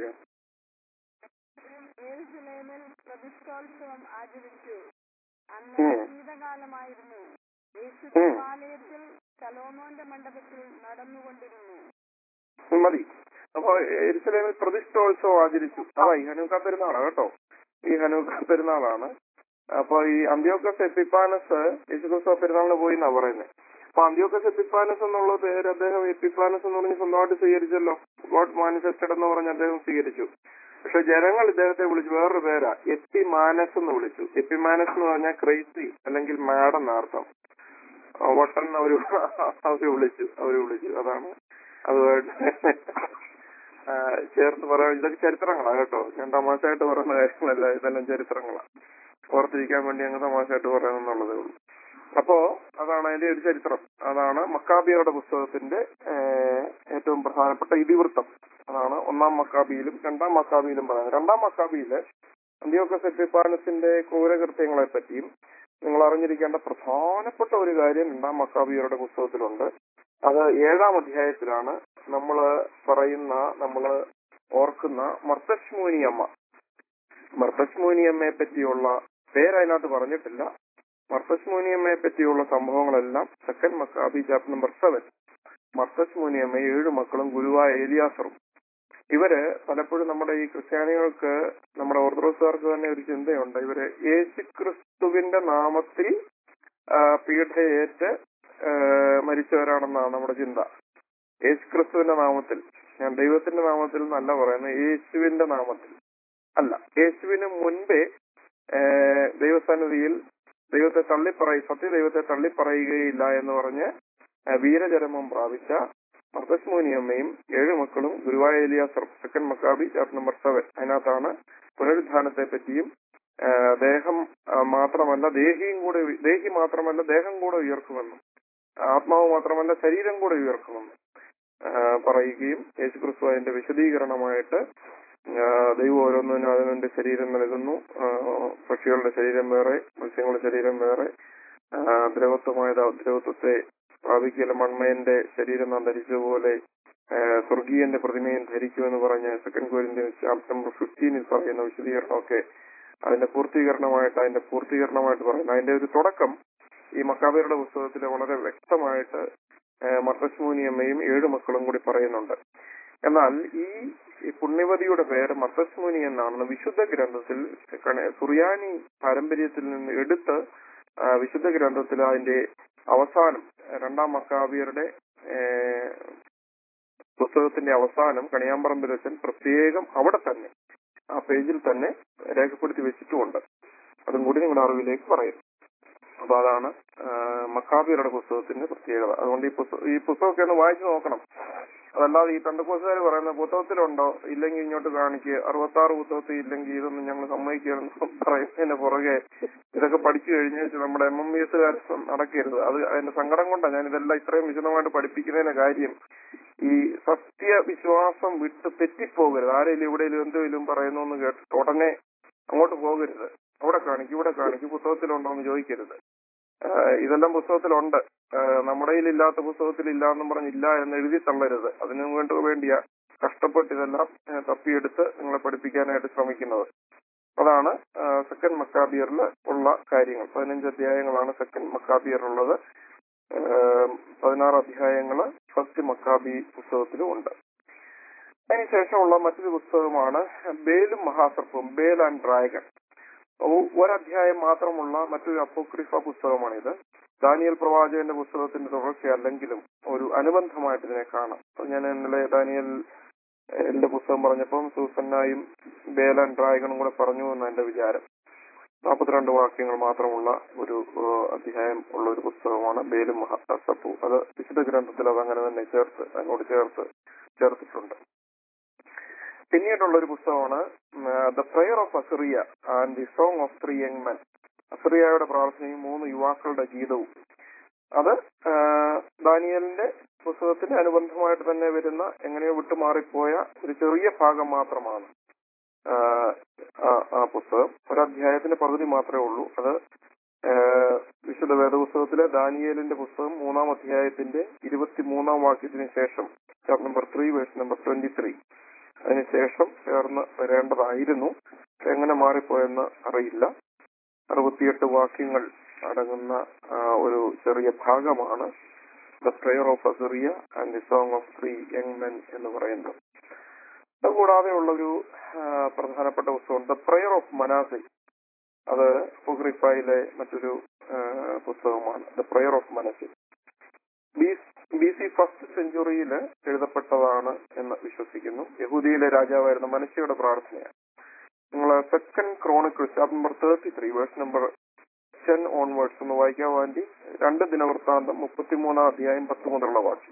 യെരൂശലേമിൽ പ്രതിഷ്ഠോത്സവം ആചരിച്ചു അന്ന് ഉം. ശീതകാലമായിരുന്നു യേശു ഉം. ദേവാലയത്തിൽ ശലോമോന്റെ മണ്ഡപത്തിൽ നടന്നുകൊണ്ടിരുന്നു ഉം, മതി അപ്പൊ എരുസലേമിൽ പ്രതിഷ്ഠോത്സവം ആചരിച്ചു അതാ ഈ ഹനൂക്ക പെരുന്നാളാണ് കേട്ടോ ഈ ഹനൂക്ക പെരുന്നാളാണ് അപ്പൊ ഈ അന്ത്യോക്കസ് എപ്പിപ്പാനസ് യേശുക്രിസ്തു പെരുന്നാളിന് പോയി എന്നാ പറയുന്നത് അപ്പൊ അന്ത്യോക്കസ് എപ്പിപ്പാനസ് എന്നുള്ള പേര് അദ്ദേഹം എപ്പിപ്പാനസ് എന്ന് പറഞ്ഞ് സ്വന്തമായിട്ട് സ്വീകരിച്ചല്ലോ ഗോഡ് മാനിഫെസ്റ്റഡ് എന്ന് പറഞ്ഞ് അദ്ദേഹം സ്വീകരിച്ചു പക്ഷെ ജനങ്ങൾ ഇദ്ദേഹത്തെ വിളിച്ചു വേറൊരു പേരാ എപ്പിമാനസ് എന്ന് വിളിച്ചു എപ്പിമാനസ് എന്ന് പറഞ്ഞാൽ ക്രൈസി അല്ലെങ്കിൽ മാഡ് എന്നർത്ഥം വട്ടൻ അവര് അവര് വിളിച്ചു അവര് വിളിച്ചു അതാണ് അതുമായിട്ട് ആ, ചേർത്ത് പറയാൻ ഇതൊക്കെ ചരിത്രങ്ങളാണ് കേട്ടോ ഞാൻ തമാശയായിട്ട് പറയുന്ന കാര്യങ്ങളല്ല ഇതെല്ലാം ചരിത്രങ്ങളാണ് ഓർത്തിരിക്കാൻ വേണ്ടി അങ്ങ് തമാശയായിട്ട് പറയാമെന്നുള്ളതേ ഉള്ളൂ അപ്പോ അതാണ് അതിന്റെ ഒരു ചരിത്രം അതാണ് മക്കാബിയരുടെ പുസ്തകത്തിന്റെ ഏഹ്, ഏറ്റവും പ്രധാനപ്പെട്ട ഇതിവൃത്തം അതാണ് ഒന്നാം മക്കാബിയിലും രണ്ടാം മക്കാബിയിലും പറയുന്നത് രണ്ടാം മക്കാബിയില് അന്ത്യോക്കസ് എപ്പിപ്പാനസിന്റെ ക്രൂരകൃത്യങ്ങളെ പറ്റിയും നിങ്ങൾ അറിഞ്ഞിരിക്കേണ്ട പ്രധാനപ്പെട്ട ഒരു കാര്യം രണ്ടാം മക്കാബിയരുടെ പുസ്തകത്തിലുണ്ട് അത് ഏഴാം അധ്യായത്തിലാണ് നമ്മൾ പറയുന്ന നമ്മൾ ഓർക്കുന്ന മർത്തശ്മൂനിയമ്മ മർത്തശ്മൂനിയമ്മയെ പറ്റിയുള്ള പേര് അതിനകത്ത് പറഞ്ഞിട്ടില്ല മർത്തശ്മൂനിയമ്മയെ പറ്റിയുള്ള സംഭവങ്ങളെല്ലാം second Maccabee chapter number seven മർത്തസ് മുനിയമ്മ ഏഴു മക്കളും ഗുരുവായ ഏലിയാസറും ഇവര് പലപ്പോഴും നമ്മുടെ ഈ ക്രിസ്ത്യാനികൾക്ക് നമ്മുടെ ഓർത്തഡോക്സുകാർക്ക് തന്നെ ഒരു ചിന്തയുണ്ട് ഇവര് യേശു ക്രിസ്തുവിന്റെ നാമത്തിൽ ആ, പീഡയേറ്റ് ആ, മരിച്ചവരാണെന്നാണ് നമ്മുടെ ചിന്ത യേശു ക്രിസ്തുവിന്റെ നാമത്തിൽ ഞാൻ ദൈവത്തിന്റെ നാമത്തിൽ എന്നല്ല പറയുന്നത് യേശുവിന്റെ നാമത്തിൽ അല്ല യേശുവിന് മുൻപേ ആ, ദൈവസന്നിധിയിൽ ദൈവത്തെ തള്ളിപ്പറയ സത്യദൈവത്തെ തള്ളിപ്പറയുകയില്ല എന്ന് പറഞ്ഞ് ആ, വീരചരമം പ്രാപിച്ച മർദ്ദസ്മോനിയമ്മയും ഏഴു മക്കളും ഗുരുവായ Eleazar second Maccabee chapter number seven അതിനകത്താണ് പുനരുദ്ധാനത്തെ പറ്റിയും ആ, ദേഹം ആ, മാത്രമല്ല ദേഹിയും കൂടെ ഉയ- ദേഹി മാത്രമല്ല ദേഹം കൂടെ ഉയർക്കുമെന്നും ആത്മാവ് മാത്രമല്ല ശരീരം കൂടെ ഉയർക്കുമെന്നും ആ, പറയുകയും യേശുക്രിസ്തു അതിന്റെ വിശദീകരണമായിട്ട് ആ, ദൈവം ഓരോന്നിനും അതിനുവേണ്ടി ശരീരം നൽകുന്നു ആ, പക്ഷികളുടെ ശരീരം വേറെ മത്സ്യങ്ങളുടെ ശരീരം വേറെ ആ, ദ്രവത്വമായത് ദ്രവത്വത്തെ പ്രാപിക്കല മൺമയന്റെ ശരീരം നാം ധരിച്ചതുപോലെ ആ, സ്വർഗീയന്റെ പ്രതിമയും ധരിക്കുമെന്ന് പറഞ്ഞ സെക്കൻഡ് കോരിന്റെ ചാപ്റ്റർ നമ്പർ ഫിഫ്റ്റീനിൽ പറയുന്ന വിശദീകരണമൊക്കെ അതിന്റെ പൂർത്തീകരണമായിട്ട് അതിന്റെ പൂർത്തീകരണമായിട്ട് പറയുന്നു അതിന്റെ ഒരു തുടക്കം ഈ മക്കാബയുടെ പുസ്തകത്തിൽ വളരെ വ്യക്തമായിട്ട് മർത്തസ്മൂനിയമ്മയും ഏഴു മക്കളും കൂടി പറയുന്നുണ്ട് എന്നാൽ ഈ ഈ പുണ്യവതിയുടെ പേര് മർത്തസ്മൂനി എന്നാണെന്ന് വിശുദ്ധ ഗ്രന്ഥത്തിൽ കണ- സുറിയാനി പാരമ്പര്യത്തിൽ നിന്ന് എടുത്ത് ആ, വിശുദ്ധ ഗ്രന്ഥത്തിൽ അതിന്റെ അവസാനം രണ്ടാം മക്കാബിയരുടെ ഏഹ്, പുസ്തകത്തിന്റെ അവസാനം കണിയാമ്പറമ്പിൽ വെച്ചൻ പ്രത്യേകം അവിടെ തന്നെ ആ പേജിൽ തന്നെ രേഖപ്പെടുത്തി വെച്ചിട്ടുമുണ്ട് അതും കൂടി നിങ്ങളുടെ അറിവിലേക്ക് പറയും അപ്പൊ അതാണ് ആ, മക്കാബിയരുടെ പുസ്തകത്തിന്റെ പ്രത്യേകത അതുകൊണ്ട് ഈ പുസ്തകം ഈ പുസ്തകമൊക്കെ ഒന്ന് വായിച്ചു നോക്കണം അതല്ലാതെ ഈ പെന്തക്കോസുകാർ പറയുന്ന പുസ്തകത്തിലുണ്ടോ ഇല്ലെങ്കിൽ ഇങ്ങോട്ട് കാണിക്കുക അറുപത്തി ആറ് പുസ്തകത്തിൽ ഇല്ലെങ്കിൽ ഇതൊന്നും ഞങ്ങൾ സമ്മതിക്കുകയെന്ന് പറയുന്നതിന് പുറകെ ഇതൊക്കെ പഠിച്ചു കഴിഞ്ഞ് നമ്മുടെ എം എം ബി എസ് നടക്കരുത് അത് അതിന്റെ സങ്കടം കൊണ്ടാണ് ഞാൻ ഇതെല്ലാം ഇത്രയും വിശദമായിട്ട് പഠിപ്പിക്കുന്നതിന്റെ കാര്യം ഈ സത്യവിശ്വാസം വിട്ട് തെറ്റിപ്പോകരുത് ആരെങ്കിലും എവിടെയെങ്കിലും എന്തെങ്കിലും പറയുന്നു എന്ന് കേട്ടിട്ട് ഉടനെ അങ്ങോട്ട് പോകരുത് അവിടെ കാണിക്കും ഇവിടെ കാണിക്കും പുസ്തകത്തിലുണ്ടോ എന്ന് ചോദിക്കരുത് ആഹ് ഇതെല്ലാം പുസ്തകത്തിലുണ്ട് ആഹ് നമ്മുടെ കയ്യിലില്ലാത്ത പുസ്തകത്തിൽ ഇല്ല എന്നും പറഞ്ഞില്ല എന്ന് എഴുതി തള്ളരുത് അതിനു വേണ്ടി വേണ്ടിയ കഷ്ടപ്പെട്ട് ഇതെല്ലാം ആഹ് തപ്പിയെടുത്ത് നിങ്ങളെ പഠിപ്പിക്കാനായിട്ട് ശ്രമിക്കുന്നത് അതാണ് സെക്കൻഡ് മക്കാബിയറിൽ ഉള്ള കാര്യങ്ങൾ പതിനഞ്ച് അധ്യായങ്ങളാണ് സെക്കൻഡ് മക്കാബിയർ ഉള്ളത് ആഹ് പതിനാറ് അധ്യായങ്ങള് ഫസ്റ്റ് മക്കാബി പുസ്തകത്തിലും ഉണ്ട് അതിനുശേഷമുള്ള മറ്റൊരു പുസ്തകമാണ് ബേലും മഹാസർപ്പവും ബേൽ ആൻഡ് ഡ്രാഗൺ ഒ- ഒരധ്യായം മാത്രമുള്ള മറ്റൊരു അപ്പോക്രിഫ പുസ്തകമാണിത് ദാനിയൽ പ്രവാചകന്റെ പുസ്തകത്തിന്റെ തുടർച്ചയല്ലെങ്കിലും ഒരു അനുബന്ധമായിട്ട് ഇതിനെ കാണാം അപ്പൊ ഞാൻ ഇന്നലെ ദാനിയൽ എന്റെ പുസ്തകം പറഞ്ഞപ്പം സൂസന്നായും ബേൽ ആൻഡ് ഡ്രാഗണും കൂടെ പറഞ്ഞു എന്ന് എന്റെ വിചാരം നാൽപ്പത്തിരണ്ട് വാക്യങ്ങൾ മാത്രമുള്ള ഒരു ഏഹ്, അധ്യായം ഉള്ള ഒരു പുസ്തകമാണ് ബേലും മഹാസപ്പു അത് വിശുദ്ധ ഗ്രന്ഥത്തിൽ അത് അങ്ങനെ തന്നെ ചേർത്ത് അതിനോട് ചേർത്ത് ചേർത്തിട്ടുണ്ട് പിന്നീടുള്ള ഒരു പുസ്തകമാണ് the prayer of Azariah and the song of three young men അസറിയയുടെ പ്രാർത്ഥനയും മൂന്ന് യുവാക്കളുടെ ഗീതവും അത് ആ, ദാനിയലിന്റെ പുസ്തകത്തിന് അനുബന്ധമായിട്ട് തന്നെ വരുന്ന എങ്ങനെയോ വിട്ടുമാറിപ്പോയ ഒരു ചെറിയ ഭാഗം മാത്രമാണ് ആ, ആ ആ പുസ്തകം ഒരധ്യായത്തിന്റെ പകുതി മാത്രമേ ഉള്ളൂ അത് ആ, വിശുദ്ധ വേദപുസ്തകത്തിലെ ദാനിയേലിന്റെ പുസ്തകം മൂന്നാം അധ്യായത്തിന്റെ ഇരുപത്തിമൂന്നാം വാക്യത്തിന് ശേഷം chapter number three verse number twenty three അതിനുശേഷം ചേർന്ന് വരേണ്ടതായിരുന്നു എങ്ങനെ മാറിപ്പോയെന്ന് അറിയില്ല അറുപത്തിയെട്ട് വാക്യങ്ങൾ അടങ്ങുന്ന ആ, ഒരു ചെറിയ ഭാഗമാണ് the prayer of Azariah and the song of three young men എന്ന് പറയുന്നത് അതുകൂടാതെ ഉള്ള ഒരു ആ, പ്രധാനപ്പെട്ട പുസ്തകം ദ പ്രയർ ഓഫ് മനാസി അത് ഫുഗ്രിഫയിലെ മറ്റൊരു ആ, പുസ്തകമാണ് the prayer of Manasseh B C first സെഞ്ചുറിയിൽ എഴുതപ്പെട്ടതാണ് എന്ന് വിശ്വസിക്കുന്നു യഹൂദിയിലെ രാജാവായിരുന്ന മനസ്സിയുടെ പ്രാർത്ഥനയാണ് നിങ്ങൾ second Chronicles chapter number thirty three verse number ten onwards ഒന്ന് വായിക്കാൻ വേണ്ടി രണ്ട് ദിനവൃത്താന്തം മുപ്പത്തിമൂന്നാം അധ്യായം പത്ത് മുതലുള്ള വാക്യം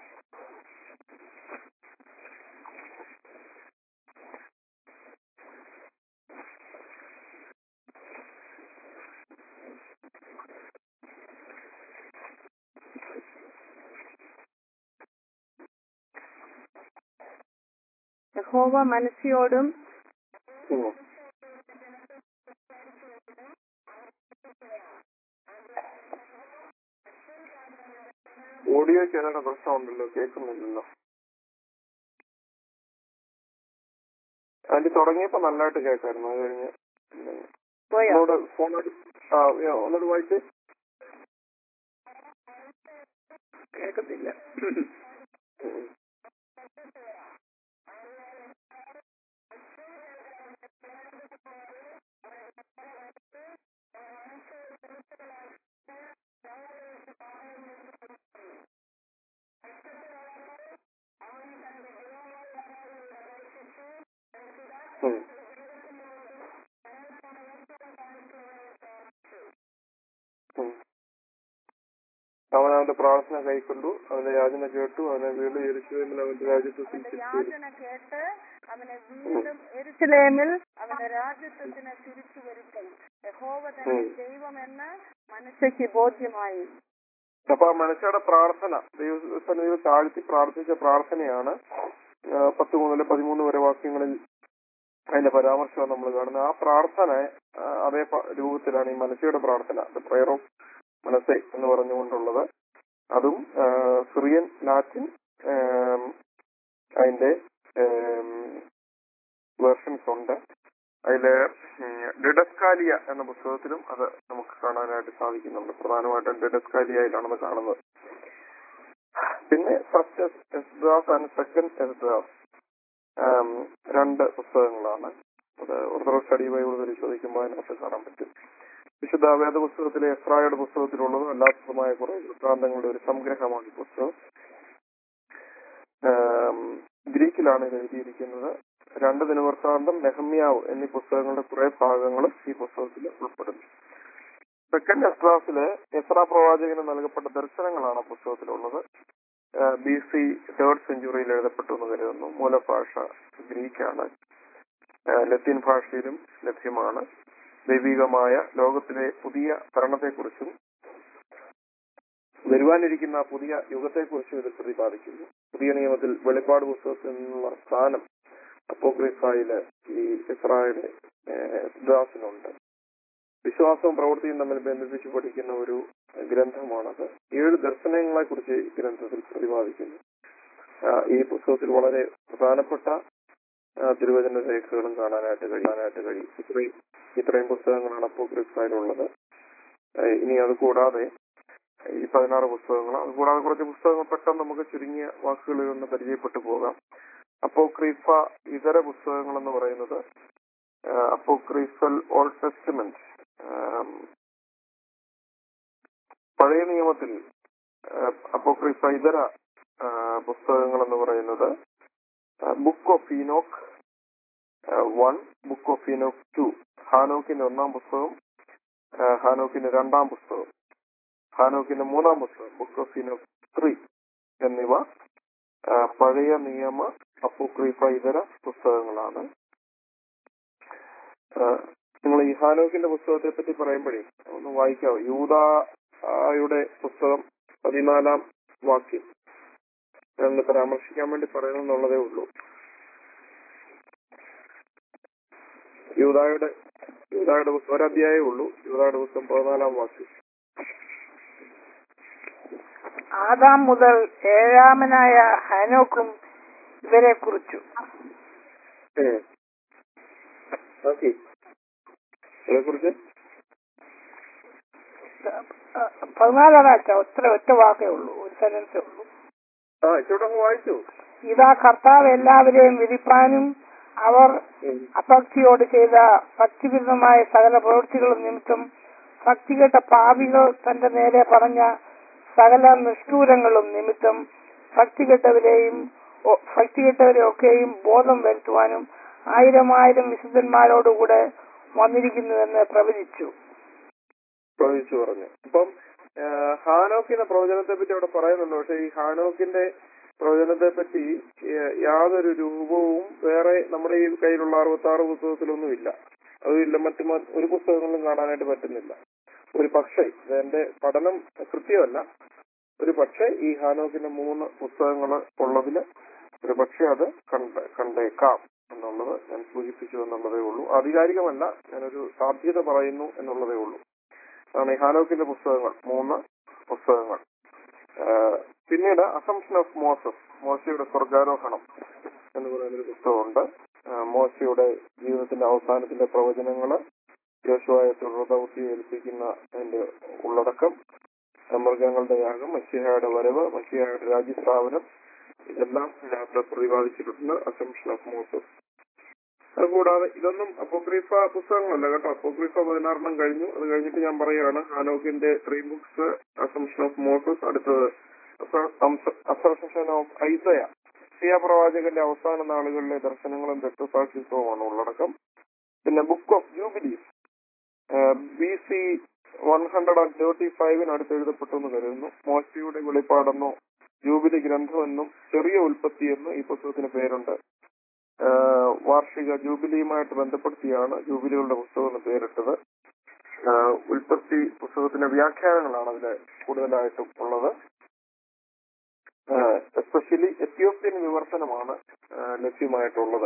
യഹോവ മനസ്സിയോടും ഉം. ഓഡിയോയ്ക്ക് ഏതാണ്ട് പ്രശ്നമുണ്ടല്ലോ കേൾക്കുന്നില്ലല്ലോ അതിന് തുടങ്ങിയപ്പോ നല്ലതായിട്ട് കേൾക്കായിരുന്നു അത് കഴിഞ്ഞ് പോയോ ഒന്നുകൂടെ ഫോൺ ആ ഏ, ഒന്നുകൂടെ വായിച്ചേ കേൾക്കത്തില്ല ഉം. ഉം. ഉം. അവൻ അവന്റെ പ്രാർത്ഥന കൈക്കൊണ്ടു അവന്റെ യാചന കേട്ടു അവനെ വീണ്ടും യെരൂശലേമിൽ അവന്റെ രാജ്യത്ത് അവന്റെ തിരിച്ചു യാചന കേട്ട് അവനെ വീണ്ടും എരുസലേമിൽ അവന്റെ രാജ്യത്വത്തിന് തിരിച്ചു വരുത്തി യഹോവ തന്നെ ഉം. ദൈവമെന്ന് മനസ്സയ്ക്ക് ബോധ്യമായി അപ്പൊ ആ മനുഷ്യരുടെ പ്രാർത്ഥന ദൈവസന്നിധിയിൽ താഴ്ത്തി പ്രാർത്ഥിച്ച പ്രാർത്ഥനയാണ് ആ, പത്ത് മുതൽ പതിമൂന്ന് വരെ വാക്യങ്ങളിൽ അതിന്റെ പരാമർശം നമ്മൾ കാണുന്നത് ആ പ്രാർത്ഥന ആ, അതേ പ- രൂപത്തിലാണ് ഈ മനസ്സയുടെ പ്രാർത്ഥന പ്രയർ ഓഫ് മനസ്സെ എന്ന് പറഞ്ഞുകൊണ്ടുള്ളത് അതും ആ, സിറിയൻ ലാറ്റിൻ ആം, അതിന്റെ വേർഷൻസ് ഉണ്ട് അതില് ഡിഡസ്കാലിയ എന്ന പുസ്തകത്തിലും അത് നമുക്ക് കാണാനായിട്ട് സാധിക്കുന്നുണ്ട് പ്രധാനമായിട്ടും ഡിഡസ്കാലിയയിലാണെന്ന് കാണുന്നത് പിന്നെ first Esdras and second Esdras രണ്ട് പുസ്തകങ്ങളാണ് അത് ഓർത്തഡോക്സ് സ്റ്റഡി ബൈബിൾ പരിശോധിക്കുമ്പോൾ അതിനകത്ത് കാണാൻ പറ്റും വിശുദ്ധ വേദ പുസ്തകത്തിലെ എസ്രായുടെ പുസ്തകത്തിലുള്ളതും അല്ലാത്തതുമായ കുറെ വൃത്താന്തങ്ങളുടെ ഒരു സംഗ്രഹമാണ് ഈ പുസ്തകം ആം, ഗ്രീക്കിലാണ് ഇത് എഴുതിയിരിക്കുന്നത് രണ്ട് ദിനവൃത്താന്തം നെഹമ്യാവ് എന്നീ പുസ്തകങ്ങളുടെ കുറെ ഭാഗങ്ങൾ ഈ പുസ്തകത്തിൽ ഉൾപ്പെടുന്നു സെക്കൻഡ് എസ്രാസില് എസ്ര പ്രവാചകന് നൽകപ്പെട്ട ദർശനങ്ങളാണ് ആ പുസ്തകത്തിലുള്ളത് ബി സി തേർഡ് സെഞ്ചുറിയിൽ എഴുതപ്പെട്ടു എന്ന് കരുതുന്നു മൂലഭാഷ ഗ്രീക്കാണ് ആ, ലത്തീൻ ഭാഷയിലും ലഭ്യമാണ് ദൈവികമായ ലോകത്തിലെ പുതിയ ഭരണത്തെക്കുറിച്ചും വരുവാനിരിക്കുന്ന പുതിയ യുഗത്തെക്കുറിച്ചും ഇത് പ്രതിപാദിക്കുന്നു പുതിയ നിയമത്തിൽ വെളിപ്പാട് പുസ്തകത്തിൽ നിന്നുള്ള സ്ഥാനം അപ്പോക്രിഫായില് ഈ ഇസ്രായേല് ദാസിനുണ്ട് വിശ്വാസവും പ്രവൃത്തിയും തമ്മിൽ ബന്ധിപ്പിച്ച് പഠിക്കുന്ന ഒരു ഗ്രന്ഥമാണത് ഏഴ് ദർശനങ്ങളെ കുറിച്ച് ഈ ഗ്രന്ഥത്തിൽ പ്രതിപാദിക്കുന്നു ആ, ഈ പുസ്തകത്തിൽ വളരെ പ്രധാനപ്പെട്ട ആ, തിരുവചന രേഖകളും കാണാനായിട്ട് കഴിയാനായിട്ട് കഴിയും ഇത്രയും ഇത്രയും പുസ്തകങ്ങളാണ് അപ്പോക്രിഫായിലുള്ളത് ആ, ഇനി അത് കൂടാതെ ഈ പതിനാറ് പുസ്തകങ്ങൾ അത് കൂടാതെ കുറച്ച് പുസ്തകങ്ങൾ പെട്ടെന്ന് നമുക്ക് ചുരുങ്ങിയ വാക്കുകളിൽ ഒന്ന് പരിചയപ്പെട്ടു പോകാം അപ്പോക്രീഫ ഇതര പുസ്തകങ്ങൾ എന്ന് പറയുന്നത് അപ്പോക്രീഫൽ ഓൾഡ് ടെസ്റ്റ്മെന്റ് പഴയ നിയമത്തിൽ അപ്പോക്രീഫ ഇതര ആ, പുസ്തകങ്ങൾ എന്ന് പറയുന്നത് book of Enoch one book of Enoch two ഹാനോക്കിന്റെ ഒന്നാം പുസ്തകം ആ, ഹാനോക്കിന്റെ രണ്ടാം പുസ്തകം ഹാനോക്കിന്റെ മൂന്നാം പുസ്തകം ബുക്ക് ഓഫ് ഈനോക്ക് ത്രീ എന്നിവ ആ, പഴയ നിയമ അപ്പോക്രീഫ ഇതര പുസ്തകങ്ങളാണ് നിങ്ങൾ ഈ ഹാനോക്കിന്റെ പുസ്തകത്തെ പറ്റി പറയുമ്പോഴേ ഒന്ന് വായിക്കാവോ യൂതായുടെ പുസ്തകം പതിനാലാം വാക്യം എന്ന് പരാമർശിക്കാൻ വേണ്ടി പറയണമെന്നുള്ളതേ ഉള്ളൂ യൂതായുടെ യൂതായുടെ പുസ്തകം ഒരധ്യായമേ ഉള്ളൂ യൂതായുടെ പുസ്തകം പതിനാലാം വാക്യം ആദാം മുതൽ ഏഴാമനായ ഹനോക്കും ഇവരെ കുറിച്ചു ഓക്കെ ഇതിനെക്കുറിച്ച് പതിനാലാഴ്ച ഒറ്റ ഒറ്റ വാക്കേ ഉള്ളൂ ഒരു സെന്റൻസേ ഉള്ളൂ ആ ഇച്ചോട്ട് അങ്ങ് വായിച്ചു ഇതാ കർത്താവ് എല്ലാവരെയും വിധിപ്പാനും അവർ ഉം. അഭക്തിയോട് ചെയ്ത ഭക്തിവിരുദ്ധമായ സകല പ്രവൃത്തികളും നിമിത്തം ഭക്തികെട്ട പാപികൾ തന്റെ നേരെ പറഞ്ഞ സകല നിഷ്ഠൂരങ്ങളും നിമിത്തം ഭക്തികെട്ടവരെയും ഒ- ഭക്തികെട്ടവരെ ഒക്കെയും ബോധം വരുത്തുവാനും ആയിരം ആയിരം വിശുദ്ധന്മാരോടുകൂടെ വന്നിരിക്കുന്നുവെന്ന് പ്രവചിച്ചു പ്രവചിച്ചു പറഞ്ഞു അപ്പം ആ, ഹാനോക്കിന്റെ പ്രവചനത്തെ പറ്റി അവിടെ പറയുന്നുണ്ട് പക്ഷെ ഈ ഹാനോക്കിന്റെ പ്രവചനത്തെ പറ്റി ഏ, യാതൊരു രൂപവും വേറെ നമ്മുടെ ഈ കയ്യിലുള്ള അറുപത്തി ആറ് പുസ്തകത്തിലൊന്നും ഇല്ല അതുമില്ല മറ്റു മ- ഒരു പുസ്തകങ്ങളിലും കാണാനായിട്ട് പറ്റുന്നില്ല ഒരു പക്ഷേ ഇത് എന്റെ പഠനം കൃത്യമല്ല ഒരു പക്ഷേ ഈ ഹാനോക്കിന്റെ മൂന്ന് പുസ്തകങ്ങൾ ഉള്ളതില് ഒരു പക്ഷേ അത് കണ്ട കണ്ടേക്കാം എന്നുള്ളത് ഞാൻ സൂചിപ്പിച്ചു എന്നുള്ളതേ ഉള്ളൂ ആധികാരികമല്ല ഞാനൊരു സാധ്യത പറയുന്നു എന്നുള്ളതേ ഉള്ളൂ അതാണ് ഈ ഹാനോക്കിന്റെ പുസ്തകങ്ങൾ മൂന്ന് പുസ്തകങ്ങൾ ആഹ് പിന്നീട് അസംഷൻ ഓഫ് മോസസ് മോശയുടെ സ്വർഗാരോഹണം എന്ന് പറയുന്നൊരു പുസ്തകമുണ്ട് ആഹ് മോശയുടെ ജീവിതത്തിന്റെ അവസാനത്തിന്റെ പ്രവചനങ്ങള് യോശുവായ തുടർദൗത്യം ഏൽപ്പിക്കുന്ന അതിന്റെ ഉള്ളടക്കം ആഹ് മൃഗങ്ങളുടെ യാഗം മഷിഹയുടെ വരവ് മഷിഹയുടെ രാജ്യസ്ഥാപനം ഇതെല്ലാം ഇതിനകത്ത് പ്രതിപാദിച്ചിട്ടുണ്ട് അസംഷൻ ഓഫ് മോസസ് അതുകൂടാതെ ഇതൊന്നും അപ്പോക്രീഫ പുസ്തകങ്ങളല്ല കേട്ടോ അപ്പോക്രീഫ പതിനാറെണ്ണം കഴിഞ്ഞു അത് കഴിഞ്ഞിട്ട് ഞാൻ പറയുകയാണ് ഹാനോക്കിന്റെ three books assumption of Moses അടുത്തത് അസംഷൻ ഓഫ് ഐസയ സിയ പ്രവാചകന്റെ അവസാന നാളുകളിലെ ദർശനങ്ങളും രക്തസാക്ഷിത്വവുമാണ് ഉള്ളടക്കം പിന്നെ book of Jubilees B C one hundred and thirty ഫൈവിന് അടുത്ത് എഴുതപ്പെട്ടു എന്ന് കരുതുന്നു മോശയുടെ വെളിപ്പാടെന്നോ ജൂബിലി ഗ്രന്ഥമെന്നും ചെറിയ ഉൽപ്പത്തി എന്നും ഈ പുസ്തകത്തിന് പേരുണ്ട് ആഹ് വാർഷിക ജൂബിലിയുമായിട്ട് ബന്ധപ്പെടുത്തിയാണ് ജൂബിലികളുടെ പുസ്തകം എന്ന് പേരിട്ടത് ആഹ് ഉൽപ്പത്തി പുസ്തകത്തിന്റെ വ്യാഖ്യാനങ്ങളാണ് അതിൽ കൂടുതലായിട്ടും ഉള്ളത് എസ്പെഷ്യലി എത്യോപ്യൻ വിവർത്തനമാണ് ആഹ് ലഭ്യമായിട്ടുള്ളത്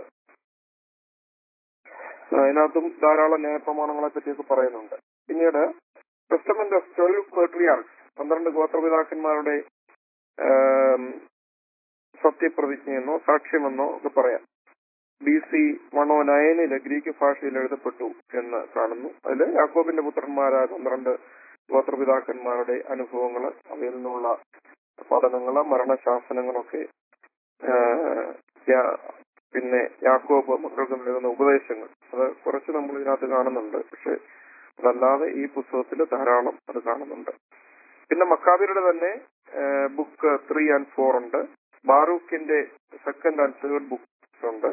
അതിനകത്തും ധാരാളം ന്യായപ്രമാണങ്ങളെ പറ്റിയൊക്കെ പറയുന്നുണ്ട് പിന്നീട് ടെസ്റ്റമെന്റ് ഓഫ് ട്വൽവ് പെട്രിയാർക്സ് പന്ത്രണ്ട് ഗോത്രപിതാക്കന്മാരുടെ ആം, സത്യപ്രതിജ്ഞയെന്നോ സാക്ഷ്യമെന്നോ ഒക്കെ പറയാം ബി സി വൺ ഓ നയനില് ഗ്രീക്ക് ഭാഷയിൽ എഴുതപ്പെട്ടു എന്ന് കാണുന്നു അതിൽ യാക്കോബിന്റെ പുത്രന്മാരായ പന്ത്രണ്ട് ഗോത്രപിതാക്കന്മാരുടെ അനുഭവങ്ങൾ അവയിൽ നിന്നുള്ള പഠനങ്ങള് മരണശാസനങ്ങളൊക്കെ ആഹ്, യാ- പിന്നെ യാക്കോബ് മക്കൾക്ക് നൽകുന്ന ഉപദേശങ്ങൾ അത് കുറച്ച് നമ്മൾ ഇതിനകത്ത് കാണുന്നുണ്ട് പക്ഷെ അതല്ലാതെ ഈ പുസ്തകത്തിൽ ധാരാളം അത് കാണുന്നുണ്ട് പിന്നെ മക്കാബിയുടെ തന്നെ ബുക്ക് ത്രീ ആൻഡ് ഫോർ ഉണ്ട് ബാറൂഖിന്റെ സെക്കൻഡ് ആൻഡ് തേർഡ് ബുക്സ് ഉണ്ട്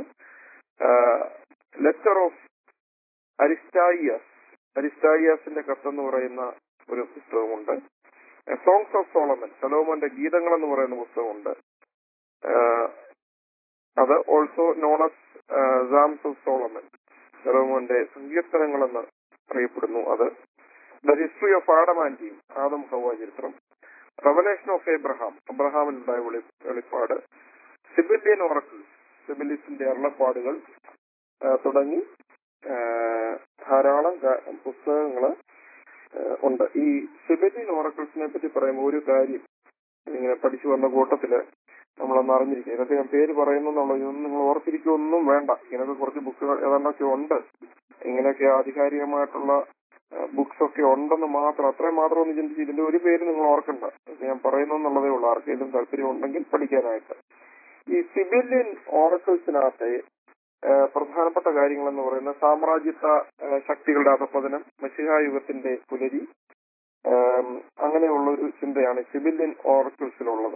ലെറ്റർ ഓഫ് അരിസ്റ്റായിയസ് അരിസ്റ്റായിയസിന്റെ കത്തെന്ന് പറയുന്ന ഒരു പുസ്തകമുണ്ട് സോങ്സ് ഓഫ് സോളമൻ സലോമന്റെ ഗീതങ്ങൾ എന്ന് പറയുന്ന പുസ്തകമുണ്ട് ആഹ് അത് also known as psalms of Solomon സലോമോന്റെ സങ്കീർത്തനങ്ങൾ എന്ന് അറിയപ്പെടുന്നു അത് the history of Adam and ടീം ആദം ഹവ ചരിത്രം റവലേഷൻ ഓഫ് എബ്രഹാം അബ്രഹാമിനുണ്ടായ വെളി വെളിപ്പാട് സിബിലിയൻ ഓറക്കിൾ സിബിലിസിന്റെ അരുളപ്പാടുകൾ ആ, തുടങ്ങി ആ, ധാരാളം പുസ്തകങ്ങൾ ഉണ്ട് ഈ സിബിലിയൻ ഓറക്കിൾസിനെ പറ്റി പറയുമ്പോൾ ഒരു കാര്യം ഇങ്ങനെ പഠിച്ചു വന്ന കൂട്ടത്തില് നമ്മളൊന്ന് അറിഞ്ഞിരിക്കുക ഇതൊക്കെ ഞാൻ പേര് പറയുന്നു എന്നുള്ളത് ഇതൊന്നും നിങ്ങൾ ഓർത്തിരിക്കുകയൊന്നും വേണ്ട ഇങ്ങനത്തെ കുറച്ച് ബുക്കുകൾ ഏതാണ്ടൊക്കെ ഉണ്ട് ഇങ്ങനെയൊക്കെ ആധികാരികമായിട്ടുള്ള ബുക്സ് ഒക്കെ ഉണ്ടെന്ന് മാത്രം അത്രയും മാത്രം ഒന്ന് ചിന്തിച്ച് ഇതിന്റെ ഒരു പേര് നിങ്ങൾ ഓർക്കണ്ട ഇത് ഞാൻ പറയുന്നു എന്നുള്ളതേ ഉള്ളൂ ആർക്കെങ്കിലും താല്പര്യം ഉണ്ടെങ്കിൽ പഠിക്കാനായിട്ട് ഈ സിബിലിയൻ ഓറക്കിൾസിനകത്തെ ഏഹ് പ്രധാനപ്പെട്ട കാര്യങ്ങൾ എന്ന് പറയുന്നത് സാമ്രാജ്യത്വ ഏഹ് ശക്തികളുടെ അധപതനം മഷികായുഗത്തിന്റെ പുലരി ഏം, അങ്ങനെയുള്ള ഒരു ചിന്തയാണ് സിബിലിയൻ ഓറക്കിൾസിലുള്ളത്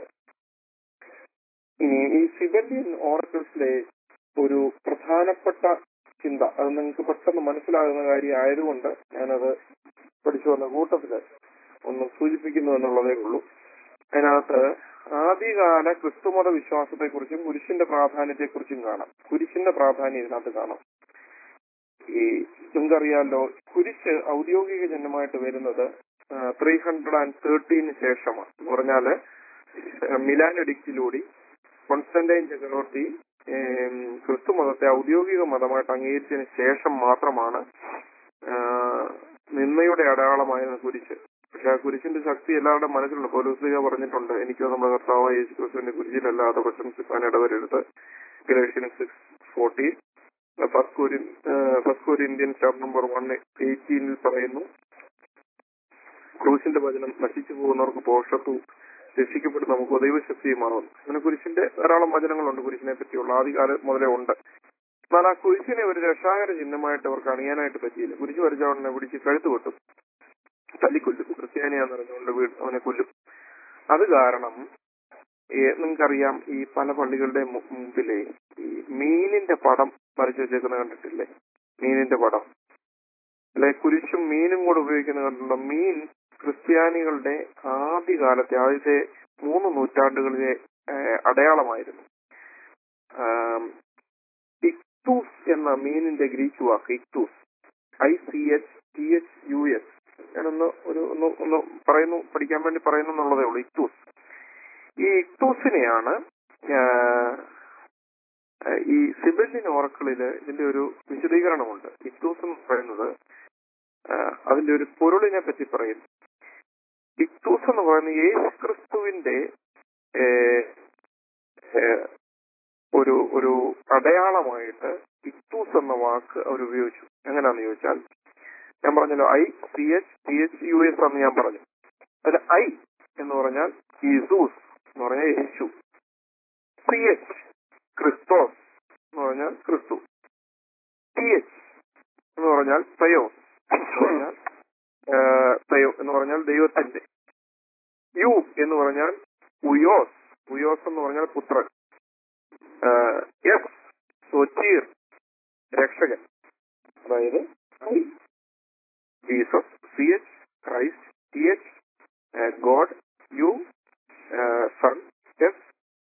ഇനി ഈ സിബിലിയൻ ഓറക്കിൾസിലെ ഒരു പ്രധാനപ്പെട്ട ചിന്ത അത് നിങ്ങൾക്ക് പെട്ടെന്ന് മനസ്സിലാകുന്ന കാര്യം ആയതുകൊണ്ട് ഞാനത് പഠിച്ചു വന്ന കൂട്ടത്തില് ഒന്ന് സൂചിപ്പിക്കുന്നു എന്നുള്ളതേ ഉള്ളൂ അതിനകത്ത് ആദ്യകാല ക്രിസ്തുമത വിശ്വാസത്തെക്കുറിച്ചും കുരിശിന്റെ പ്രാധാന്യത്തെക്കുറിച്ചും കാണാം കുരിശിന്റെ പ്രാധാന്യം ഇതിനകത്ത് കാണാം ഈ നിങ്ങൾക്കറിയാമല്ലോ കുരിശ് ഔദ്യോഗിക ചിഹ്നമായിട്ട് വരുന്നത് ത്രീ ഹൺഡ്രഡ് ആൻഡ് തേർട്ടീന് ശേഷമാണ് എന്ന് പറഞ്ഞാല് മിലാൻ എഡിക്റ്റിലൂടെ കോൺസ്റ്റന്റൈൻ ചക്രവർത്തി ഏം, ക്രിസ്തു മതത്തെ ഔദ്യോഗിക മതമായിട്ട് അംഗീകരിച്ചതിന് ശേഷം മാത്രമാണ് ആ, നിന്ദയുടെ അടയാളമായിരുന്ന കുരിശ് പക്ഷെ ആ കുരിശിന്റെ ശക്തി എല്ലാവരുടെ മനസ്സിലുണ്ട് പോലീസിക പറഞ്ഞിട്ടുണ്ട് എനിക്ക് നമ്മുടെ കർത്താവ് യേശു ക്രിസ്തുവിന്റെ കുരിശിലല്ലാതെ പ്രശംസിക്കാൻ ഇടവരരുത് Galatian six fourteen first Corinthian chapter number one എയ്റ്റീനിൽ പറയുന്നു ക്രൂശിന്റെ വചനം നശിച്ചു പോകുന്നവർക്ക് പോഷത്തു രക്ഷിക്കപ്പെട്ട് നമുക്ക് ദൈവശക്തിയുമാകുന്നു അങ്ങനെ കുരിശിന്റെ ധാരാളം വചനങ്ങളുണ്ട് കുരിശിനെ പറ്റിയുള്ള ആദ്യകാലം മുതലേ ഉണ്ട് എന്നാൽ ആ കുരിശിനെ ഒരു രക്ഷാകര ചിഹ്നമായിട്ട് അവർക്ക് അണിയാനായിട്ട് പറ്റിയില്ല കുരിശ് വരച്ചവനെ പിടിച്ച് കഴുത്ത് വെട്ടും തല്ലിക്കൊല്ലും ക്രിസ്ത്യാനിയാന്ന് പറഞ്ഞുകൊണ്ട് വീട് അവനെ കൊല്ലും അത് കാരണം ഏ, നിങ്ങൾക്കറിയാം ഈ പല പള്ളികളുടെ മു- മുമ്പിലെ ഈ മീനിന്റെ പടം വരച്ചു വെച്ചേക്കുന്നത് കണ്ടിട്ടില്ലേ മീനിന്റെ പടം അല്ലെ കുരിശും മീനും കൂടെ ഉപയോഗിക്കുന്നത് കണ്ടുള്ള മീൻ ക്രിസ്ത്യാനികളുടെ ആദ്യകാലത്തെ ആദ്യത്തെ മൂന്ന് നൂറ്റാണ്ടുകളിലെ ഏ, അടയാളമായിരുന്നു ആം, ഇക്തൂസ് എന്ന മീനിന്റെ ഗ്രീക്ക് വാക്ക് ichthys I C H T H U S ഞാനൊന്ന് ഒരു ഒന്ന് ഒന്ന് പറയുന്നു പഠിക്കാൻ വേണ്ടി പറയുന്നു എന്നുള്ളതേ ഉള്ളൂ ഇക്തൂസ് ഈ ഇക്തൂസിനെയാണ് ആ, ഈ സിബിലിൻ ഓറക്കിളില് ഇതിന്റെ ഒരു വിശദീകരണമുണ്ട് ഇക്തൂസ് എന്ന് പറയുന്നത് ആ, അതിന്റെ ഒരു പൊരുളിനെ പറ്റി പറയുന്നു ഇക്തൂസ് എന്ന് പറയുന്നത് യേശു ക്രിസ്തുവിന്റെ ഏ, ഏ, ഒരു ഒരു അടയാളമായിട്ട് ഇക്തൂസ് എന്ന വാക്ക് അവർ ഉപയോഗിച്ചു എങ്ങനെയാന്ന് ചോദിച്ചാൽ ഞാൻ പറഞ്ഞല്ലോ I C H T H U S എന്ന് ഞാൻ പറഞ്ഞു അതിൽ ഐ എന്ന് പറഞ്ഞാൽ ഈസൂസ് എന്ന് പറഞ്ഞാൽ യേശു സി എച്ച് ക്രിസ്തോസ് എന്ന് പറഞ്ഞാൽ ക്രിസ്തു ടി എച്ച് എന്ന് പറഞ്ഞാൽ തയോസ് എന്ന് പറഞ്ഞാൽ ആ, തയോ എന്ന് പറഞ്ഞാൽ ദൈവത്തിന്റെ യു എന്ന് പറഞ്ഞാൽ ഉയോസ് ഉയോസ് എന്ന് പറഞ്ഞാൽ പുത്രൻ എസ് സോച്ചീർ രക്ഷകൻ അതായത് I Jesus C H Christ T H God U son S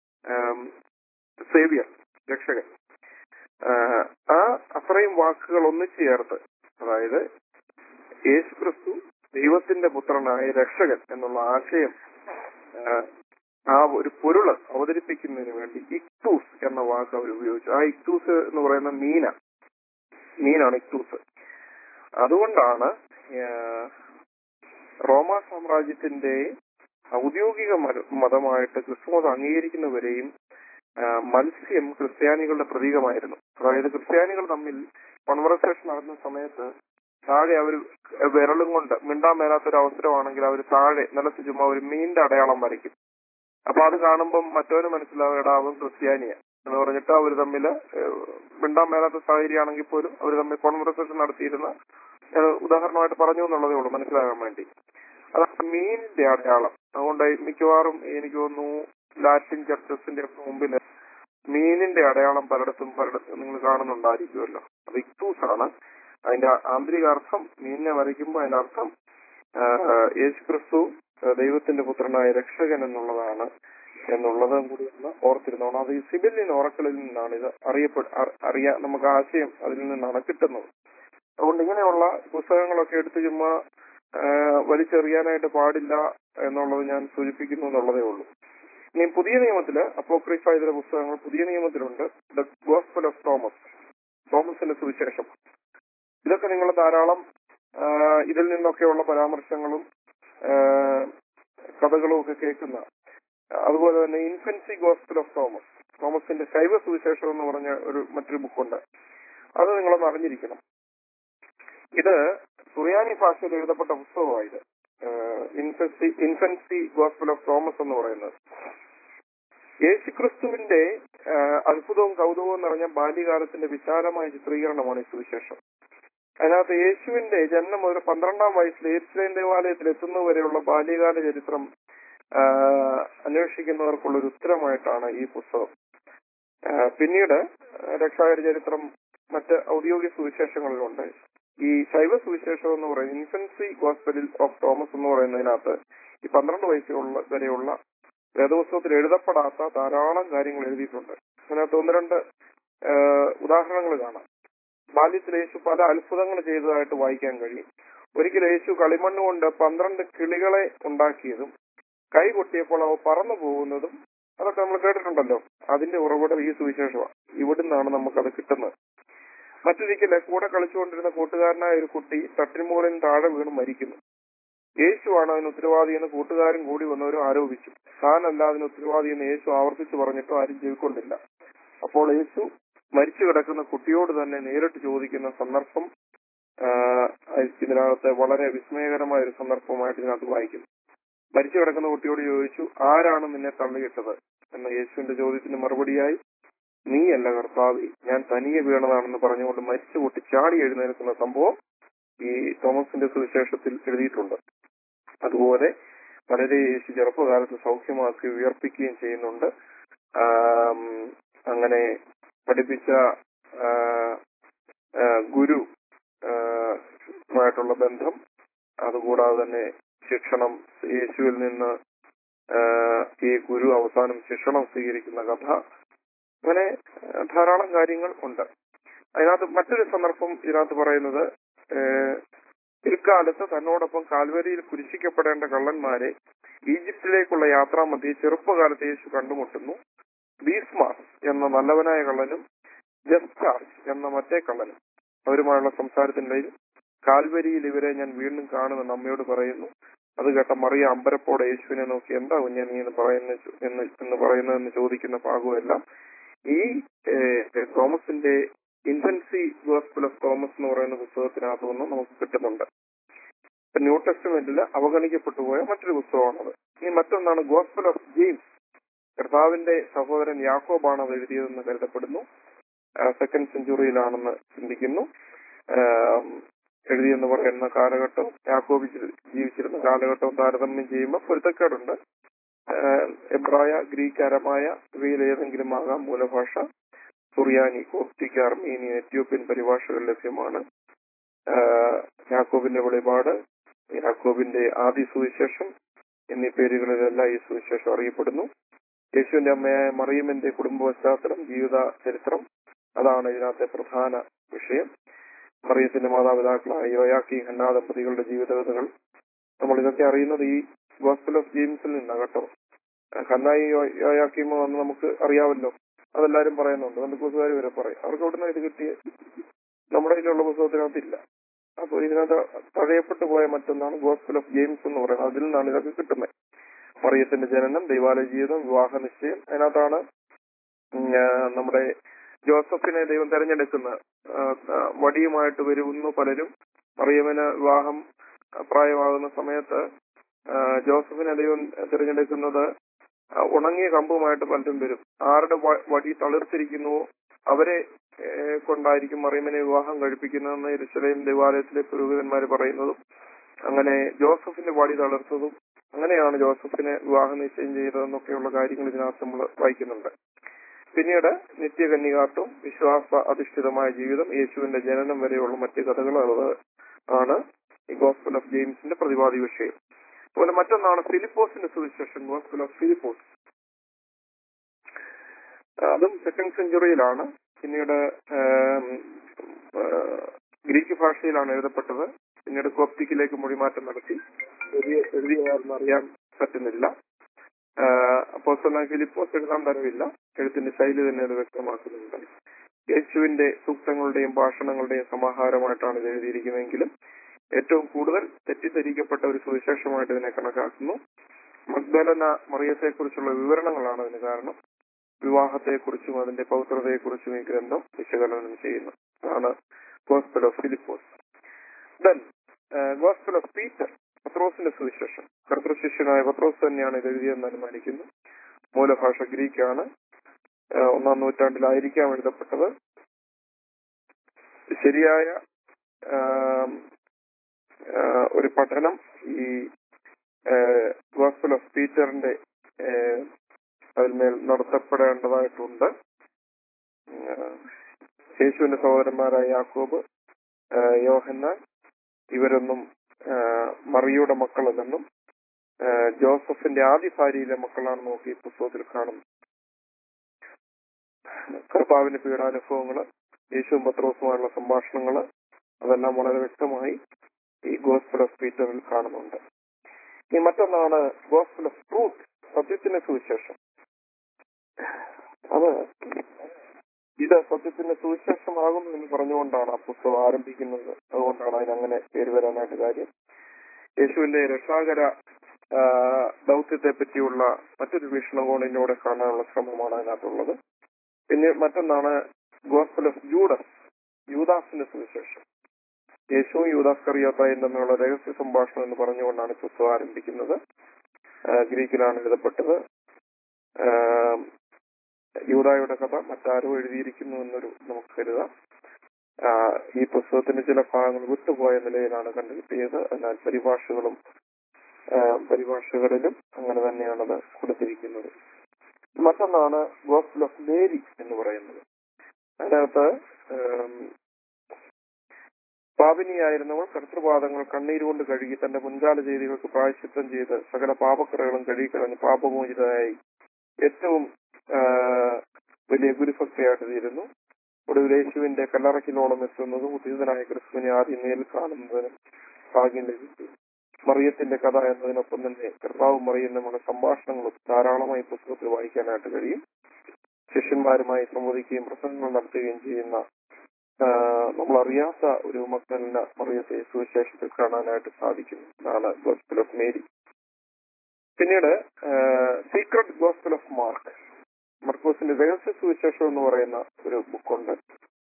saviour രക്ഷകൻ ആഹ് ആ അത്രയും വാക്കുകൾ ഒന്നിച്ചു ചേർത്ത് അതായത് യേശു ക്രിസ്തു ദൈവത്തിന്റെ പുത്രനായ രക്ഷകൻ എന്നുള്ള ആശയം ആഹ് ആ ഒരു പൊരുള് അവതരിപ്പിക്കുന്നതിന് വേണ്ടി ഇക്തൂസ് എന്ന വാക്ക് അവർ ഉപയോഗിച്ചു ആ ഇക്തൂസ് എന്ന് പറയുന്ന മീന മീനാണ് ഇക്തൂസ് അതുകൊണ്ടാണ് ആഹ് റോമ സാമ്രാജ്യത്തിന്റെ ഔദ്യോഗിക മത- മതമായിട്ട് ക്രിസ്തുമതം അംഗീകരിക്കുന്നവരെയും ആ, മത്സ്യം ക്രിസ്ത്യാനികളുടെ പ്രതീകമായിരുന്നു അതായത് ക്രിസ്ത്യാനികൾ തമ്മിൽ കോൺവെർസേഷൻ നടന്ന സമയത്ത് താഴെ അവർ വിരലും കൊണ്ട് മിണ്ടാൻ മേലാത്തൊരു അവസരമാണെങ്കിൽ അവർ താഴെ നിലത്ത് ചുമ്മാ ഒരു മീനിന്റെ അടയാളം വരയ്ക്കും അപ്പൊ അത് കാണുമ്പം മറ്റവന് മനസ്സിലാവും എടാ അവൻ ക്രിസ്ത്യാനിയാ എന്ന് പറഞ്ഞിട്ട് അവർ തമ്മിൽ മിണ്ടാൻ മേലാത്ത സാഹചര്യമാണെങ്കിൽ പോലും അവർ തമ്മിൽ കോൺവെർസേഷൻ നടത്തിയിരുന്ന ഞാൻ ഉദാഹരണമായിട്ട് പറഞ്ഞു എന്നുള്ളതേ ഉള്ളൂ മനസ്സിലാകാൻ വേണ്ടി അതാണ് മീനിന്റെ അടയാളം അതുകൊണ്ട് മിക്കവാറും എനിക്ക് തോന്നുന്നു ലാറ്റിൻ ചർച്ചസിന്റെ ഒക്കെ മുമ്പിൽ മീനിന്റെ അടയാളം പലയിടത്തും പലയിടത്തും നിങ്ങൾ കാണുന്നുണ്ടായിരിക്കുമല്ലോ അത് ഇക്തൂസ് ആണ് അതിന്റെ ആന്തരിക അർത്ഥം മീനിനെ വരയ്ക്കുമ്പോൾ അതിന്റെ അർത്ഥം ആ, യേശു ക്രിസ്തു ആ, ദൈവത്തിന്റെ പുത്രനായ രക്ഷകൻ എന്നുള്ളതാണ് എന്നുള്ളതും കൂടി ഒന്ന് ഓർത്തിരുന്നോണം അത് ഈ സിബിലിൻ ഓറക്കളിൽ നിന്നാണ് ഇത് അറിയപ്പെട അ- അറിയാ നമുക്ക് ആശയം അതിൽ നിന്നാണ് കിട്ടുന്നത് അതുകൊണ്ട് ഇങ്ങനെയുള്ള പുസ്തകങ്ങളൊക്കെ എടുത്ത് ചുമ്മാ ആ, വലിച്ചെറിയാനായിട്ട് പാടില്ല എന്നുള്ളത് ഞാൻ സൂചിപ്പിക്കുന്നു എന്നുള്ളതേ ഉള്ളൂ ഇനി പുതിയ നിയമത്തില് അപ്പോക്രിഫ ഇതിലെ പുസ്തകങ്ങൾ പുതിയ നിയമത്തിലുണ്ട് ദ ഗോസ്പൽ ഓഫ് തോമസ് തോമസിന്റെ സുവിശേഷം ഇതൊക്കെ നിങ്ങൾ ധാരാളം ആ, ഇതിൽ നിന്നൊക്കെയുള്ള പരാമർശങ്ങളും ആ, കഥകളും ഒക്കെ കേൾക്കുന്ന അതുപോലെ തന്നെ ഇൻഫൻസി ഗോസ്പൽ ഓഫ് തോമസ് തോമസിന്റെ ശൈവ സുവിശേഷം എന്ന് പറഞ്ഞ ഒരു മറ്റൊരു ബുക്കുണ്ട് അത് നിങ്ങളൊന്ന് അറിഞ്ഞിരിക്കണം ഇത് സുറിയാനി ഭാഷയിൽ എഴുതപ്പെട്ട പുസ്തകമായത് infancy infancy gospel of Thomas എന്ന് പറയുന്നത് യേശുക്രിസ്തുവിന്റെ ആ, അത്ഭുതവും കൗതുകവും നിറഞ്ഞ ബാല്യകാലത്തിന്റെ വിശാലമായ ചിത്രീകരണമാണ് ഈ സുവിശേഷം അതിനകത്ത് യേശുവിന്റെ ജന്മം മുതൽ പന്ത്രണ്ടാം വയസ്സിൽ ഏർസ്ലേം ദേവാലയത്തിൽ എത്തുന്നതുവരെയുള്ള ബാല്യകാല ചരിത്രം ആ, അന്വേഷിക്കുന്നവർക്കുള്ള ഒരു ഉത്തരമായിട്ടാണ് ഈ പുസ്തകം ആ, പിന്നീട് രക്ഷാകര ചരിത്രം മറ്റ് ഔദ്യോഗിക സുവിശേഷങ്ങളിലുണ്ട് ഈ ശൈവ സുവിശേഷം എന്ന് പറയുന്നത് ഇൻഫൻസി ഗോസ്പലിൽ ഓഫ് തോമസ് എന്ന് പറയുന്നതിനകത്ത് ഈ പന്ത്രണ്ട് വയസ്സുള്ള വരെയുള്ള വേദപുസ്തകത്തിൽ എഴുതപ്പെടാത്ത ധാരാളം കാര്യങ്ങൾ എഴുതിയിട്ടുണ്ട് അതിനകത്ത് ഒന്ന് രണ്ട് ആ, ഉദാഹരണങ്ങൾ കാണാം ബാല്യത്തിൽ യേശു പല അത്ഭുതങ്ങൾ ചെയ്തതായിട്ട് വായിക്കാൻ കഴിയും ഒരിക്കൽ യേശു കളിമണ്ണ് കൊണ്ട് പന്ത്രണ്ട് കിളികളെ ഉണ്ടാക്കിയതും കൈ കൊട്ടിയപ്പോൾ അവ പറന്നു പോകുന്നതും അതൊക്കെ നമ്മൾ കേട്ടിട്ടുണ്ടല്ലോ അതിന്റെ ഉറവിടം ഈ സുവിശേഷമാണ് ഇവിടുന്നാണ് നമുക്കത് കിട്ടുന്നത് മറ്റൊരിക്കല് കൂടെ കളിച്ചുകൊണ്ടിരുന്ന കൂട്ടുകാരനായ ഒരു കുട്ടി തട്ടിന് മുകളിൽ താഴെ വീണ് മരിക്കുന്നു യേശുവാണ് അതിന് ഉത്തരവാദിയെന്ന് കൂട്ടുകാരൻ കൂടി വന്നവരും ആരോപിച്ചു താനല്ല അതിന് ഉത്തരവാദിയെന്ന് യേശു ആവർത്തിച്ചു പറഞ്ഞിട്ടും ആരും ചെവിക്കൊണ്ടില്ല അപ്പോൾ യേശു മരിച്ചു കിടക്കുന്ന കുട്ടിയോട് തന്നെ നേരിട്ട് ചോദിക്കുന്ന സന്ദർഭം ആ, ഇതിനകത്ത് വളരെ വിസ്മയകരമായ ഒരു സന്ദർഭമായിട്ട് ഇതിനകത്ത് വായിക്കുന്നു മരിച്ചു കിടക്കുന്ന കുട്ടിയോട് ചോദിച്ചു ആരാണ് നിന്നെ തള്ളിയിട്ടത് എന്ന യേശുവിന്റെ ചോദ്യത്തിന് മറുപടിയായി നീയല്ല കർത്താവ് ഞാൻ തനിയെ വീണതാണെന്ന് പറഞ്ഞുകൊണ്ട് മരിച്ചു പൊട്ടി ചാടി എഴുന്നേൽക്കുന്ന സംഭവം ഈ തോമസിന്റെ സുവിശേഷത്തിൽ എഴുതിയിട്ടുണ്ട് അതുപോലെ വളരെ യേശു ചെറുപ്പകാലത്ത് സൗഖ്യമാക്കി ഉയർപ്പിക്കുകയും ചെയ്യുന്നുണ്ട് ആം, അങ്ങനെ പഠിപ്പിച്ച ആ, ആ, ഗുരു ആ, മായിട്ടുള്ള ബന്ധം അതുകൂടാതെ തന്നെ ശിക്ഷണം യേശുവിൽ നിന്ന് ആ, ഈ ഗുരു അവസാനം ശിക്ഷണം സ്വീകരിക്കുന്ന കഥ അങ്ങനെ ആ, ധാരാളം കാര്യങ്ങൾ ഉണ്ട് അതിനകത്ത് മറ്റൊരു സന്ദർഭം ഇതിനകത്ത് പറയുന്നത് ഏഹ്, പിൽക്കാലത്ത് തന്നോടൊപ്പം കാൽവരിയിൽ കുരിശിക്കപ്പെടേണ്ട കള്ളന്മാരെ ഈജിപ്തിലേക്കുള്ള യാത്രാമധ്യേ ചെറുപ്പകാലത്ത് യേശു കണ്ടുമുട്ടുന്നു ബീസ്മാസ് എന്ന നല്ലവനായ കള്ളനും ജസ്റ്റാർച്ച് എന്ന മറ്റേ കള്ളനും അവരുമായുള്ള സംസാരത്തിനിടയിൽ കാൽവരിയിൽ ഇവരെ ഞാൻ വീണ്ടും കാണുമെന്ന് അമ്മയോട് പറയുന്നു അത് കേട്ട മറിയ അമ്പരപ്പോടെ യേശുവിനെ നോക്കി എന്താ കുഞ്ഞെ നീ എന്ന് പറയുന്ന എന്ന് എന്ന് പറയുന്നതെന്ന് ചോദിക്കുന്ന ഭാഗമെല്ലാം ഈ ഏഹ്, തോമസിന്റെ ഇൻഫൻസി ഗോസ്പിൾ ഓഫ് തോമസ് എന്ന് പറയുന്ന പുസ്തകത്തിനകത്തു നിന്ന് നമുക്ക് കിട്ടുന്നുണ്ട് ഇപ്പൊ ന്യൂ ടെസ്റ്റ്മെന്റിൽ അവഗണിക്കപ്പെട്ടു പോയ മറ്റൊരു പുസ്തകമാണത് ഇനി മറ്റൊന്നാണ് ഗോസ്പിൾ ഓഫ് ജെയിംസ് കർത്താവിന്റെ സഹോദരൻ യാക്കോബാണ് അത് എഴുതിയതെന്ന് കരുതപ്പെടുന്നു സെക്കൻഡ് സെഞ്ചുറിയിലാണെന്ന് ചിന്തിക്കുന്നു ആം, എഴുതിയെന്ന് പറയുന്ന കാലഘട്ടം യാക്കോബ് ജി- ജീവിച്ചിരുന്ന കാലഘട്ടവും താരതമ്യം ചെയ്യുമ്പോൾ പൊരുത്തക്കേടുണ്ട് ആഹ് എബ്രായ ഗ്രീക്ക് അരമായ ഇവയിൽ ഏതെങ്കിലും ആകാം മൂലഭാഷ സുറിയാനി കോപ്റ്റിക് അർമീനിയൻ എത്യോപ്യൻ പരിഭാഷകൾ ലഭ്യമാണ് ആഹ് യാക്കോബിന്റെ വെളിപാട് യാക്കോബിന്റെ ആദി സുവിശേഷം എന്നീ പേരുകളിലെല്ലാം ഈ സുവിശേഷം അറിയപ്പെടുന്നു യേശുവിന്റെ അമ്മയായ മറിയമിന്റെ കുടുംബ പശ്ചാത്തലം ജീവിത ചരിത്രം അതാണ് ഇതിനകത്തെ പ്രധാന വിഷയം മറിയത്തിന്റെ മാതാപിതാക്കളായ യോയാക്കി ഹന്നാ ദമ്പതികളുടെ ജീവിതകഥകൾ നമ്മൾ ഇതൊക്കെ അറിയുന്നത് ഈ ഗോസ്പൽ ഓഫ് ജെയിംസിൽ നിന്നാണ് കേട്ടോ ഹന്നായി യോയാക്കിമോ എന്ന് നമുക്ക് അറിയാമല്ലോ അതെല്ലാരും പറയുന്നുണ്ട് ബന്ധുക്കൂസുകാർ വരെ പറയും അവർക്ക് എവിടുന്ന ഇത് കിട്ടിയ നമ്മുടെ കയ്യിലുള്ള പുസ്തകത്തിനകത്തില്ല അപ്പൊ ഇതിനകത്ത് തഴയപ്പെട്ടു പോയ മറ്റൊന്നാണ് ഗോസ്പൽ ഓഫ് ജെയിംസ് എന്ന് പറയുന്നത് അതിൽ നിന്നാണ് ഇതൊക്കെ കിട്ടുന്നത് മറിയത്തിന്റെ ജനനം ദൈവാലയ ജീവിതം വിവാഹ നിശ്ചയം അതിനകത്താണ് ഉം, ആ, നമ്മുടെ ജോസഫിനെ ദൈവം തെരഞ്ഞെടുക്കുന്ന ആ, ആ, വടിയുമായിട്ട് വരുന്നു പലരും മറിയമ്മന് വിവാഹം പ്രായമാകുന്ന സമയത്ത് ആ, ജോസഫിനെ ദൈവം തിരഞ്ഞെടുക്കുന്നത് ആ, ഉണങ്ങിയ കമ്പുമായിട്ട് പലരും വരും ആരുടെ വ- വടി തളിർത്തിരിക്കുന്നുവോ അവരെ ഏ, കൊണ്ടായിരിക്കും മറിയമ്മനെ വിവാഹം കഴിപ്പിക്കുന്നതെന്ന് യെരൂശലേം ദേവാലയത്തിലെ പുരോഹിതന്മാർ പറയുന്നതും അങ്ങനെ ജോസഫിന്റെ വടി തളർത്തതും അങ്ങനെയാണ് ജോസഫിനെ വിവാഹ നിശ്ചയം ചെയ്തതെന്നൊക്കെയുള്ള കാര്യങ്ങൾ ഇതിനകത്ത് നമ്മൾ വായിക്കുന്നുണ്ട് പിന്നീട് നിത്യകന്യകാത്വം വിശ്വാസ അധിഷ്ഠിതമായ ജീവിതം യേശുവിന്റെ ജനനം വരെയുള്ള മറ്റ് കഥകൾ അത് ആണ് ഈ ഗോസ്പൽ ഓഫ് ജെയിംസിന്റെ പ്രതിപാദ്യ വിഷയം അതുപോലെ മറ്റൊന്നാണ് ഫിലിപ്പോസിന്റെ സുവിശേഷം ഗോസ്പൽ ഓഫ് ഫിലിപ്പോസ് അതും സെക്കൻഡ് സെഞ്ചുറിയിലാണ് പിന്നീട് ആം, ആ, ഗ്രീക്ക് ഭാഷയിലാണ് എഴുതപ്പെട്ടത് പിന്നീട് കോപ്റ്റിക്കിലേക്ക് മൊഴിമാറ്റം നടത്തി എഴുതിയ എഴുതിയതാണെന്ന് അറിയാൻ പറ്റുന്നില്ല അപ്പോസ്തലനായ ഫിലിപ്പോസ് എഴുതാൻ തരവില്ല എഴുത്തിന്റെ ശൈലി തന്നെ അത് വ്യക്തമാക്കുന്നുണ്ട് യേശുവിന്റെ സൂക്തങ്ങളുടെയും ഭാഷണങ്ങളുടെയും സമാഹാരമായിട്ടാണ് ഇത് എഴുതിയിരിക്കുന്നതെങ്കിലും ഏറ്റവും കൂടുതൽ തെറ്റിദ്ധരിക്കപ്പെട്ട ഒരു സുവിശേഷമായിട്ട് ഇതിനെ കണക്കാക്കുന്നു മഗ്ദലന മറിയത്തെക്കുറിച്ചുള്ള വിവരണങ്ങളാണ് അതിന് കാരണം വിവാഹത്തെക്കുറിച്ചും അതിന്റെ പൗത്രതയെക്കുറിച്ചും ഈ ഗ്രന്ഥം വിശകലനം ചെയ്യുന്നു അതാണ് gospel of Philipose then gospel of Peter പത്രോസിന്റെ സുവിശേഷം കർത്തൃശിഷ്യനായ പത്രോസ് തന്നെയാണ് ഇത് എഴുതിയെന്ന് അനുമാനിക്കുന്നു മൂലഭാഷ ഗ്രീക്കാണ് ആഹ് ഒന്നാം നൂറ്റാണ്ടിലായിരിക്കാം എഴുതപ്പെട്ടത് ശരിയായ ആം, ആഹ് ഒരു പഠനം ഈ ഗോസ്പൽ ഓഫ് പീറ്ററിന്റെ ആഹ് അതിന്മേൽ നടത്തപ്പെടേണ്ടതായിട്ടുണ്ട് ആഹ് യേശുവിന്റെ സഹോദരന്മാരായ യാക്കോബ് ആഹ് യോഹന്നാൻ ഇവരൊന്നും ആഹ് മറിയുടെ മക്കളല്ലെന്നും ആഹ് ജോസഫിന്റെ ആദ്യ ഭാര്യയിലെ മക്കളാണ് നോക്കി ഈ പുസ്തകത്തിൽ കാണുന്നത് കർത്താവിന്റെ പീഡാനുഭവങ്ങള് യേശുവും പത്രോസുമായുള്ള സംഭാഷണങ്ങള് അതെല്ലാം വളരെ വ്യക്തമായി ഈ ഗോസ്പൽ ഓഫ് പീറ്ററിൽ കാണുന്നുണ്ട് ഇനി മറ്റൊന്നാണ് ഗോസ്പൽ ഓഫ് ട്രൂത്ത് സത്യത്തിന്റെ സുവിശേഷം അത് ഇത് സത്യത്തിന്റെ സുവിശേഷമാകുന്നു എന്ന് പറഞ്ഞുകൊണ്ടാണ് ആ പുസ്തകം ആരംഭിക്കുന്നത് അതുകൊണ്ടാണ് അതിനങ്ങനെ പേര് വരാനായിട്ട് കാര്യം യേശുവിന്റെ രക്ഷാകര ആ, ദൗത്യത്തെ പറ്റിയുള്ള മറ്റൊരു വീക്ഷണകോണിലൂടെ കാണാനുള്ള ശ്രമമാണ് അതിനകത്തുള്ളത് പിന്നെ മറ്റൊന്നാണ് ഗോസ്പൽ ഓഫ് ജൂഡസ് യൂദാസിന്റെ സുവിശേഷം യേശുവും യൂദാസ് കറിയാത്തായും തമ്മിലുള്ള രഹസ്യ സംഭാഷണം എന്ന് പറഞ്ഞുകൊണ്ടാണ് ഈ പുസ്തകം ആരംഭിക്കുന്നത് ആ, ഗ്രീക്കിലാണ് എഴുതപ്പെട്ടത് ആ, യൂദായുടെ കഥ മറ്റാരോ എഴുതിയിരിക്കുന്നു എന്നൊരു നമുക്ക് കരുതാം ആ, ഈ പുസ്തകത്തിന്റെ ചില ഭാഗങ്ങൾ വിട്ടുപോയ നിലയിലാണ് കണ്ടെത്തിയത് എന്നാൽ പരിഭാഷകളും ആ, പരിഭാഷകളിലും അങ്ങനെ തന്നെയാണത് കൊടുത്തിരിക്കുന്നത് മറ്റൊന്നാണ് ഗോസ്പൽ ഓഫ് മേരി എന്ന് പറയുന്നത് അതിനകത്ത് ആം, പാപിനിയായിരുന്നവൾ കർത്തൃപാദങ്ങൾ കണ്ണീരുകൊണ്ട് കഴുകി തന്റെ മുൻകാല ചെയ്തികൾക്ക് പ്രായശ്ചിത്തം ചെയ്ത് സകല പാപക്കറകളും കഴുകിക്കളഞ്ഞ് പാപമോചിതയായി ഏറ്റവും ആ, വലിയ ഗുരുഭക്തയായിട്ട് തീരുന്നു ഒടുവിൽ യേശുവിന്റെ കല്ലറക്കിലോളം എത്തുന്നതും ഉദ്ധിതനായ ക്രിസ്തുവിനെ ആദ്യം നേരിൽ കാണുന്നതിനും ഭാഗ്യം ലഭിച്ചു മറിയത്തിന്റെ കഥ എന്നതിനൊപ്പം തന്നെ കർത്താവും മറിയും നമ്മുടെ സംഭാഷണങ്ങളും ധാരാളമായി പുസ്തകത്തിൽ വായിക്കാനായിട്ട് കഴിയും ശിഷ്യന്മാരുമായി സംവദിക്കുകയും പ്രസംഗങ്ങൾ നടത്തുകയും ചെയ്യുന്ന ആ, നമ്മൾ അറിയാത്ത ഒരു മക്കളിന് മറിയത്തെ സുവിശേഷത്തിൽ കാണാനായിട്ട് സാധിക്കും അതാണ് ഗോസ്പൽ ഓഫ് മേരി പിന്നീട് സീക്രട്ട് ഗോസ്പൽ ഓഫ് മാർക്ക് മർക്കോസിന്റെ രഹസ്യ സുവിശേഷം എന്ന് പറയുന്ന ഒരു ബുക്കുണ്ട്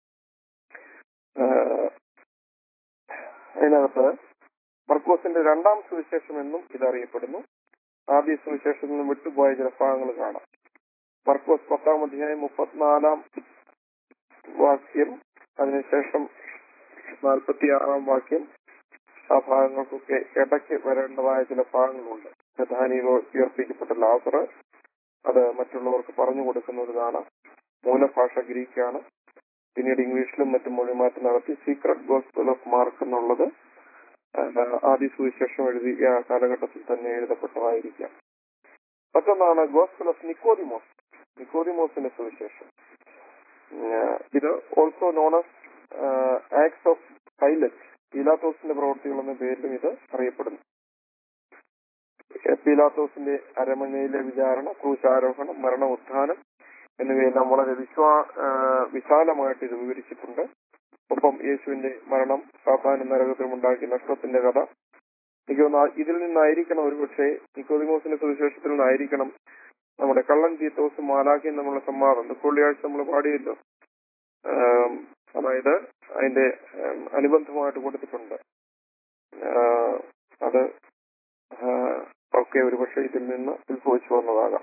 അതിനകത്ത് മർക്കോസിന്റെ രണ്ടാം സുവിശേഷം എന്നും ഇത് അറിയപ്പെടുന്നു ആദ്യ സുവിശേഷത്തിൽ നിന്നും വിട്ടുപോയ ചില ഭാഗങ്ങൾ കാണാം മർക്കോസ് പത്താം അധ്യായം മുപ്പത്തിനാലാം വാക്യം അതിനുശേഷം നാൽപ്പത്തി ആറാം വാക്യം ആ ഭാഗങ്ങൾക്കൊക്കെ ഇടയ്ക്ക് വരേണ്ടതായ ചില ഭാഗങ്ങളുണ്ട് പ്രധാനികൾ ഉയർപ്പിക്കപ്പെട്ട ലാസർ അത് മറ്റുള്ളവർക്ക് പറഞ്ഞു കൊടുക്കുന്നതാണ് മൂലഭാഷ ഗ്രീക്കാണ് പിന്നീട് ഇംഗ്ലീഷിലും മറ്റും മൊഴിമാറ്റം നടത്തി സീക്രട്ട് ഗോസ്പൽ ഓഫ് മാർക്ക് എന്നുള്ളത് ആ, ആദ്യ സുവിശേഷം എഴുതിയ കാലഘട്ടത്തിൽ തന്നെ എഴുതപ്പെട്ടതായിരിക്കാം മറ്റൊന്നാണ് ഗോസ്പൽ ഓഫ് നിക്കോദിമോസ് നിക്കോദിമോസിന്റെ സുവിശേഷം ഉം, ഇത് also known as acts of Pilate പീലാത്തോസിന്റെ പ്രവൃത്തികൾ എന്ന പേരിലും ഇത് അറിയപ്പെടുന്നു പീലാത്തോസിന്റെ അരമനയിലെ വിചാരണ ക്രൂശാരോഹണം മരണ ഉത്ഥാനം എന്നിവയെല്ലാം വളരെ വിശ്വാ ആ, വിശാലമായിട്ട് ഇത് വിവരിച്ചിട്ടുണ്ട് ഒപ്പം യേശുവിന്റെ മരണം സാധാരണ നരകത്തിലും ഉണ്ടാക്കിയ നഷ്ടത്തിന്റെ കഥ എനിക്ക് തോന്നുന്നു ആ- ഇതിൽ നിന്നായിരിക്കണം ഒരുപക്ഷെ നിക്കോദിമോസിന്റെ സുവിശേഷത്തിൽ നിന്നായിരിക്കണം നമ്മുടെ കള്ളൻ തീത്തോസും മാലാഖയും തമ്മിലുള്ള സംവാദം വെള്ളിയാഴ്ച നമ്മൾ പാടിയല്ലോ ആം, അതായത് അതിന്റെ ആം, അനുബന്ധമായിട്ട് കൊടുത്തിട്ടുണ്ട് ആ, അത് ആ, ഒക്കെ ഒരുപക്ഷെ ഇതിൽ നിന്ന് ഉത്ഭവിച്ചു വന്നതാകാം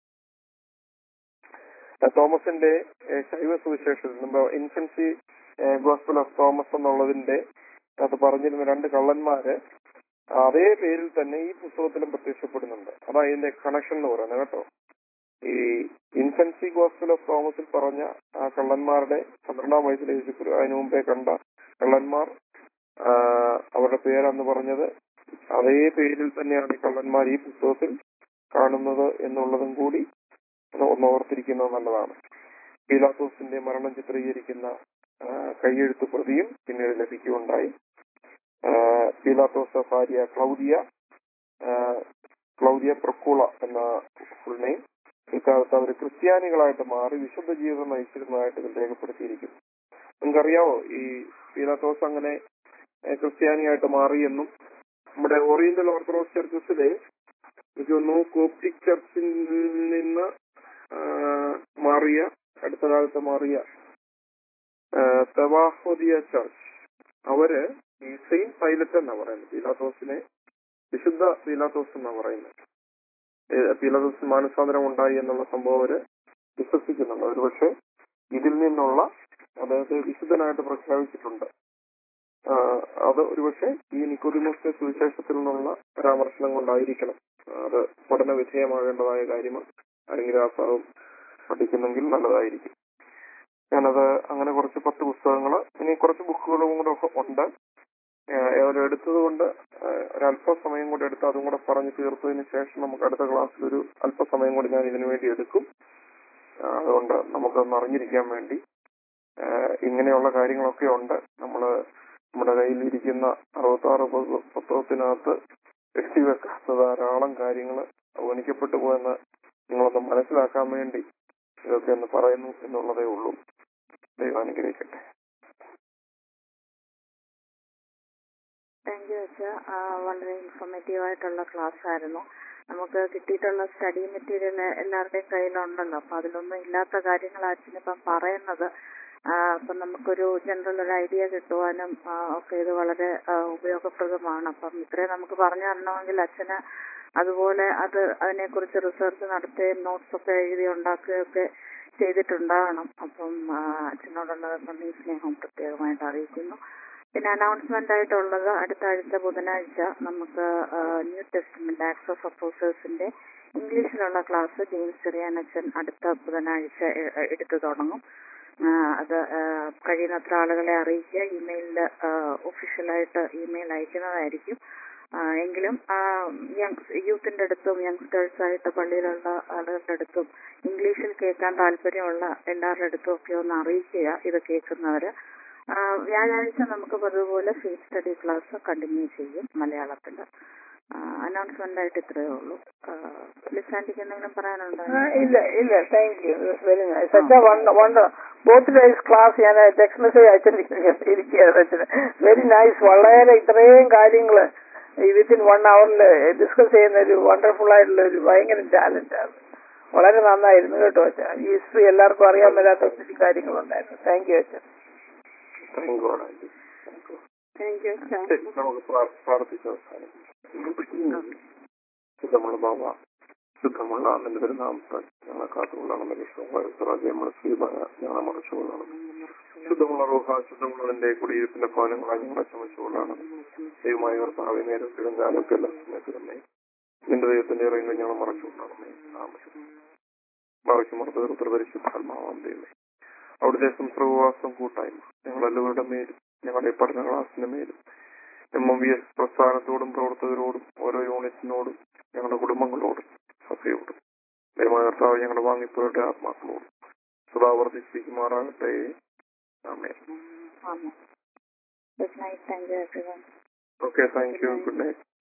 ആ, തോമസിന്റെ ഏ, ശൈവ സുവിശേഷത്തിൽ നമ്മൾ ഇൻഫൻസി ഗോസ്പൽ ഓഫ് തോമസ് എന്നുള്ളതിന്റെ അത് പറഞ്ഞിരുന്ന രണ്ട് കള്ളന്മാര് അതേ പേരിൽ തന്നെ ഈ പുസ്തകത്തിലും പ്രത്യക്ഷപ്പെടുന്നുണ്ട് അതാ ഇതിന്റെ കണക്ഷൻ എന്ന് പറയുന്നത് കേട്ടോ ഈ ഇൻഫൻസി ഗോസ്പൽ ഓഫ് തോമസിൽ പറഞ്ഞ ആ കള്ളന്മാരുടെ പന്ത്രണ്ടാം വയസ്സിൽ യേശുക്രി അതിനു മുമ്പേ കണ്ട കള്ളന്മാർ ആ, അവരുടെ പേരെന്ന് പറഞ്ഞത് അതേ പേരിൽ തന്നെയാണ് ഈ കള്ളന്മാർ ഈ പുസ്തകത്തിൽ കാണുന്നത് എന്നുള്ളതും കൂടി ഒന്ന് ഒന്ന് ഓർത്തിരിക്കുന്നത് നല്ലതാണ് പീലാത്തോസിന്റെ മരണം ചിത്രീകരിക്കുന്ന ആ, കൈയെഴുത്ത് പ്രതിയും പിന്നീട് ലഭിക്കുകയുണ്ടായി ആ, പീലാത്തോസ് ഭാര്യ ക്ലൗദിയ ആ, ക്ലൗദിയ പ്രക്കുള എന്ന ഫുൾ നെയിം ഇക്കാലത്ത് അവർ ക്രിസ്ത്യാനികളായിട്ട് മാറി വിശുദ്ധ ജീവിതം നയിച്ചിരുന്നതായിട്ട് ഇതിൽ രേഖപ്പെടുത്തിയിരിക്കുന്നു നിങ്ങൾക്കറിയാവോ ഈ പീലാത്തോസ് അങ്ങനെ ഏ, ക്രിസ്ത്യാനിയായിട്ട് മാറിയെന്നും നമ്മുടെ ഓറിയന്റൽ ഓർത്തഡോക്സ് ചർച്ചസിലെ എനിക്ക് തോന്നുന്നു കോപ്റ്റിക് ചർച്ചിൽ നിന്ന് ആ, മാറിയ അടുത്ത കാലത്ത് മാറിയ തെവാഹോദിയ ചർച്ച് അവര് ഈ സെയിന്റ് പൈലറ്റ് എന്നാ പറയുന്നത് പീലാത്തോസിനെ വിശുദ്ധ പീലാത്തോസ് എന്നാ പറയുന്നത് ഏ, പീലാത്തോസിന് മാനസാന്തരം ഉണ്ടായി എന്നുള്ള സംഭവം അവര് വിശ്വസിക്കുന്നുണ്ട് ഒരു പക്ഷെ ഇതിൽ നിന്നുള്ള അതായത് വിശുദ്ധനായിട്ട് പ്രഖ്യാപിച്ചിട്ടുണ്ട് ആ, അത് ഒരുപക്ഷെ ഈ നിക്കോദിമോസിന്റെ സുവിശേഷത്തിൽ നിന്നുള്ള പരാമർശനം കൊണ്ടായിരിക്കണം അത് പഠന വിധേയമാകേണ്ടതായ കാര്യമാണ് ആരെങ്കിലും ആ ഭാഗം പഠിക്കുന്നെങ്കിൽ നല്ലതായിരിക്കും ഞാനത് അങ്ങനെ കുറച്ച് പത്ത് പുസ്തകങ്ങൾ ഇനി കുറച്ച് ബുക്കുകളും കൂടെ ഒക്കെ ഉണ്ട് ഏഹ് ഏതായാലും എടുത്തത് കൊണ്ട് ഏഹ് ഒരല്പസമയം കൂടെ എടുത്ത് അതും കൂടെ പറഞ്ഞ് തീർത്തതിന് ശേഷം നമുക്ക് അടുത്ത ക്ലാസ്സിൽ ഒരു അല്പസമയം കൂടി ഞാൻ ഇതിനു വേണ്ടി എടുക്കും ആ, അതുകൊണ്ട് നമുക്കൊന്ന് അറിഞ്ഞിരിക്കാൻ വേണ്ടി ഏഹ് ഇങ്ങനെയുള്ള കാര്യങ്ങളൊക്കെ ഉണ്ട് നമ്മള് നമ്മുടെ കയ്യിൽ ഇരിക്കുന്ന അറുപത്താറ് പുസ്ത- പുസ്തകത്തിനകത്ത് എഴുതി വെക്കാത്ത ധാരാളം കാര്യങ്ങൾ അവഗണിക്കപ്പെട്ടു പോയെന്ന് നിങ്ങളൊന്ന് മനസ്സിലാക്കാൻ വേണ്ടി ഇതൊക്കെ ഒന്ന് പറയുന്നു എന്നുള്ളതേ ഉള്ളൂ ദൈവം അനുഗ്രഹിക്കട്ടെ താങ്ക് യു അച്ഛ വളരെ ഇൻഫോർമേറ്റീവ് ആയിട്ടുള്ള ക്ലാസ് ആയിരുന്നു നമുക്ക് കിട്ടിയിട്ടുള്ള സ്റ്റഡി മെറ്റീരിയൽ എല്ലാവരുടെയും കയ്യിലുണ്ടല്ലോ അപ്പൊ അതിലൊന്നും ഇല്ലാത്ത കാര്യങ്ങൾ അച്ഛനിപ്പം പറയുന്നത് ആ, അപ്പം നമുക്കൊരു ജനറൽ ഒരു ഐഡിയ കിട്ടുവാനും ആ, ഒക്കെ ഇത് വളരെ ആ, ഉപയോഗപ്രദമാണ് അപ്പം ഇത്രയും നമുക്ക് പറഞ്ഞു തരണമെങ്കിൽ അച്ഛന് അതുപോലെ അത് അതിനെക്കുറിച്ച് റിസർച്ച് നടത്തുകയും നോട്ട്സ് ഒക്കെ എഴുതി ഉണ്ടാക്കുകയൊക്കെ ചെയ്തിട്ടുണ്ടാകണം അപ്പം ആ, അച്ഛനോടുള്ള നന്ദി സ്നേഹവും പ്രത്യേകമായിട്ട് അറിയിക്കുന്നു പിന്നെ അനൗൺസ്മെന്റ് ആയിട്ടുള്ളത് അടുത്ത ആഴ്ച ബുധനാഴ്ച നമുക്ക് ആ, ന്യൂ ടെസ്റ്റ്മെന്റ് ആക്സ് ഓഫ് അപ്പോസേഴ്സിന്റെ ഇംഗ്ലീഷിലുള്ള ക്ലാസ് ജെയിംസ് ചെറിയാനച്ചൻ അടുത്ത ബുധനാഴ്ച എ- എ- എടുത്തു തുടങ്ങും ആ, അത് ആ, കഴിയുന്നത്ര ആളുകളെ അറിയിക്കുക ഇമെയിലിൽ ഒഫീഷ്യലായിട്ട് ഇമെയിൽ അയക്കുന്നതായിരിക്കും ആ, എങ്കിലും യങ് യൂത്തിന്റെ അടുത്തും യങ്സ്റ്റേഴ്സ് ആയിട്ട് പള്ളിയിലുള്ള ആളുകളുടെ അടുത്തും ഇംഗ്ലീഷിൽ കേൾക്കാൻ താല്പര്യമുള്ള എല്ലാവരുടെ അടുത്തും ഒക്കെ ഒന്ന് അറിയിക്കുക ഇത് കേൾക്കുന്നവര് ആ, വ്യാഴാഴ്ച നമുക്ക് പതിവുപോലെ ഫീസ് സ്റ്റഡി ക്ലാസ് കണ്ടിന്യൂ ചെയ്യും മലയാളത്തിൽ അനൗൺസ്മെന്റ് ആയിട്ട് ഇത്രയേ ഉള്ളൂ ലിസാൻഡിക്ക് എന്തെങ്കിലും പറയാനുണ്ടോ ആ, ഇല്ല ഇല്ല താങ്ക് യു വെരി നൈസ് അച്ഛാ വണ്ട ബോത്ത് ഡേയ്സ് ക്ലാസ് ഞാൻ ടെക്സ്റ്റ് മെസ്സേജ് അയച്ചിരിക്കുകയാണ് അച്ഛന് വെരി നൈസ് വളരെ ഇത്രയും കാര്യങ്ങൾ വിത്തിൻ വൺ അവറിൽ ഡിസ്കസ് ചെയ്യുന്ന ഒരു വണ്ടർഫുൾ ആയിട്ടുള്ള ഒരു ഭയങ്കര ടാലന്റ് ആണ് വളരെ നന്നായിരുന്നു കേട്ടോ അച്ഛാ ഈ ഹിസ്റ്ററി എല്ലാവർക്കും അറിയാൻ മേലാത്ത ഒത്തിരി കാര്യങ്ങളുണ്ടായിരുന്നു താങ്ക് യു അച്ഛൻ thank God auntie thank you ശരി നമുക്ക് പ്രാർ- പ്രാർത്ഥിച്ച് അവസാനിപ്പിക്കാം ശുദ്ധമുള്ള ബാബ ശുദ്ധമുള്ള നിന്റെ നാമത്താൽ ഞങ്ങളെ കാത്തുകൊള്ളണം നമ്മുടെ ശ്രീമായ ഞങ്ങളെ മറച്ചുകൊള്ളണം ശുദ്ധമുള്ള റൂഹ ശുദ്ധമുള്ളതിന്റെ കുടിയിരുപ്പിന്റെ ഭവനങ്ങളായി ഞങ്ങളെ ചമച്ചുകൊള്ളണം ദൈവമായ കർത്താവെ നേരത്തിലും കാലൊക്കെ എല്ലാ സമയത്ത് തന്നെ നിന്റെ ദൈവത്തിന്റെ ഇറങ്ങി ഞങ്ങൾ മറച്ചുകൊള്ളണമേ മറച്ചു മറത്ത് പരിശുദ്ധാത്മാവാം ദൈവമേ അവിടുത്തെ സംസർഗവാസം കൂട്ടായ്മ ഞങ്ങളെല്ലാവരുടെ മേലും ഞങ്ങളുടെ പഠന ക്ലാസ്സിന്റെ മേലും എം എം വി എസ് പ്രസ്ഥാനത്തോടും പ്രവർത്തകരോടും ഓരോ യൂണിറ്റിനോടും ഞങ്ങളുടെ കുടുംബങ്ങളോടും സഭയോടും ദൈവമായ കർത്താവ് ഞങ്ങളുടെ വാങ്ങിപ്പോരുടെ ആത്മാക്കളോടും സദാ വർദ്ധിച്ചിരിക്കുമാറാകട്ടെ ആമേ ആമേൻ good night thank you everyone okay thank you good night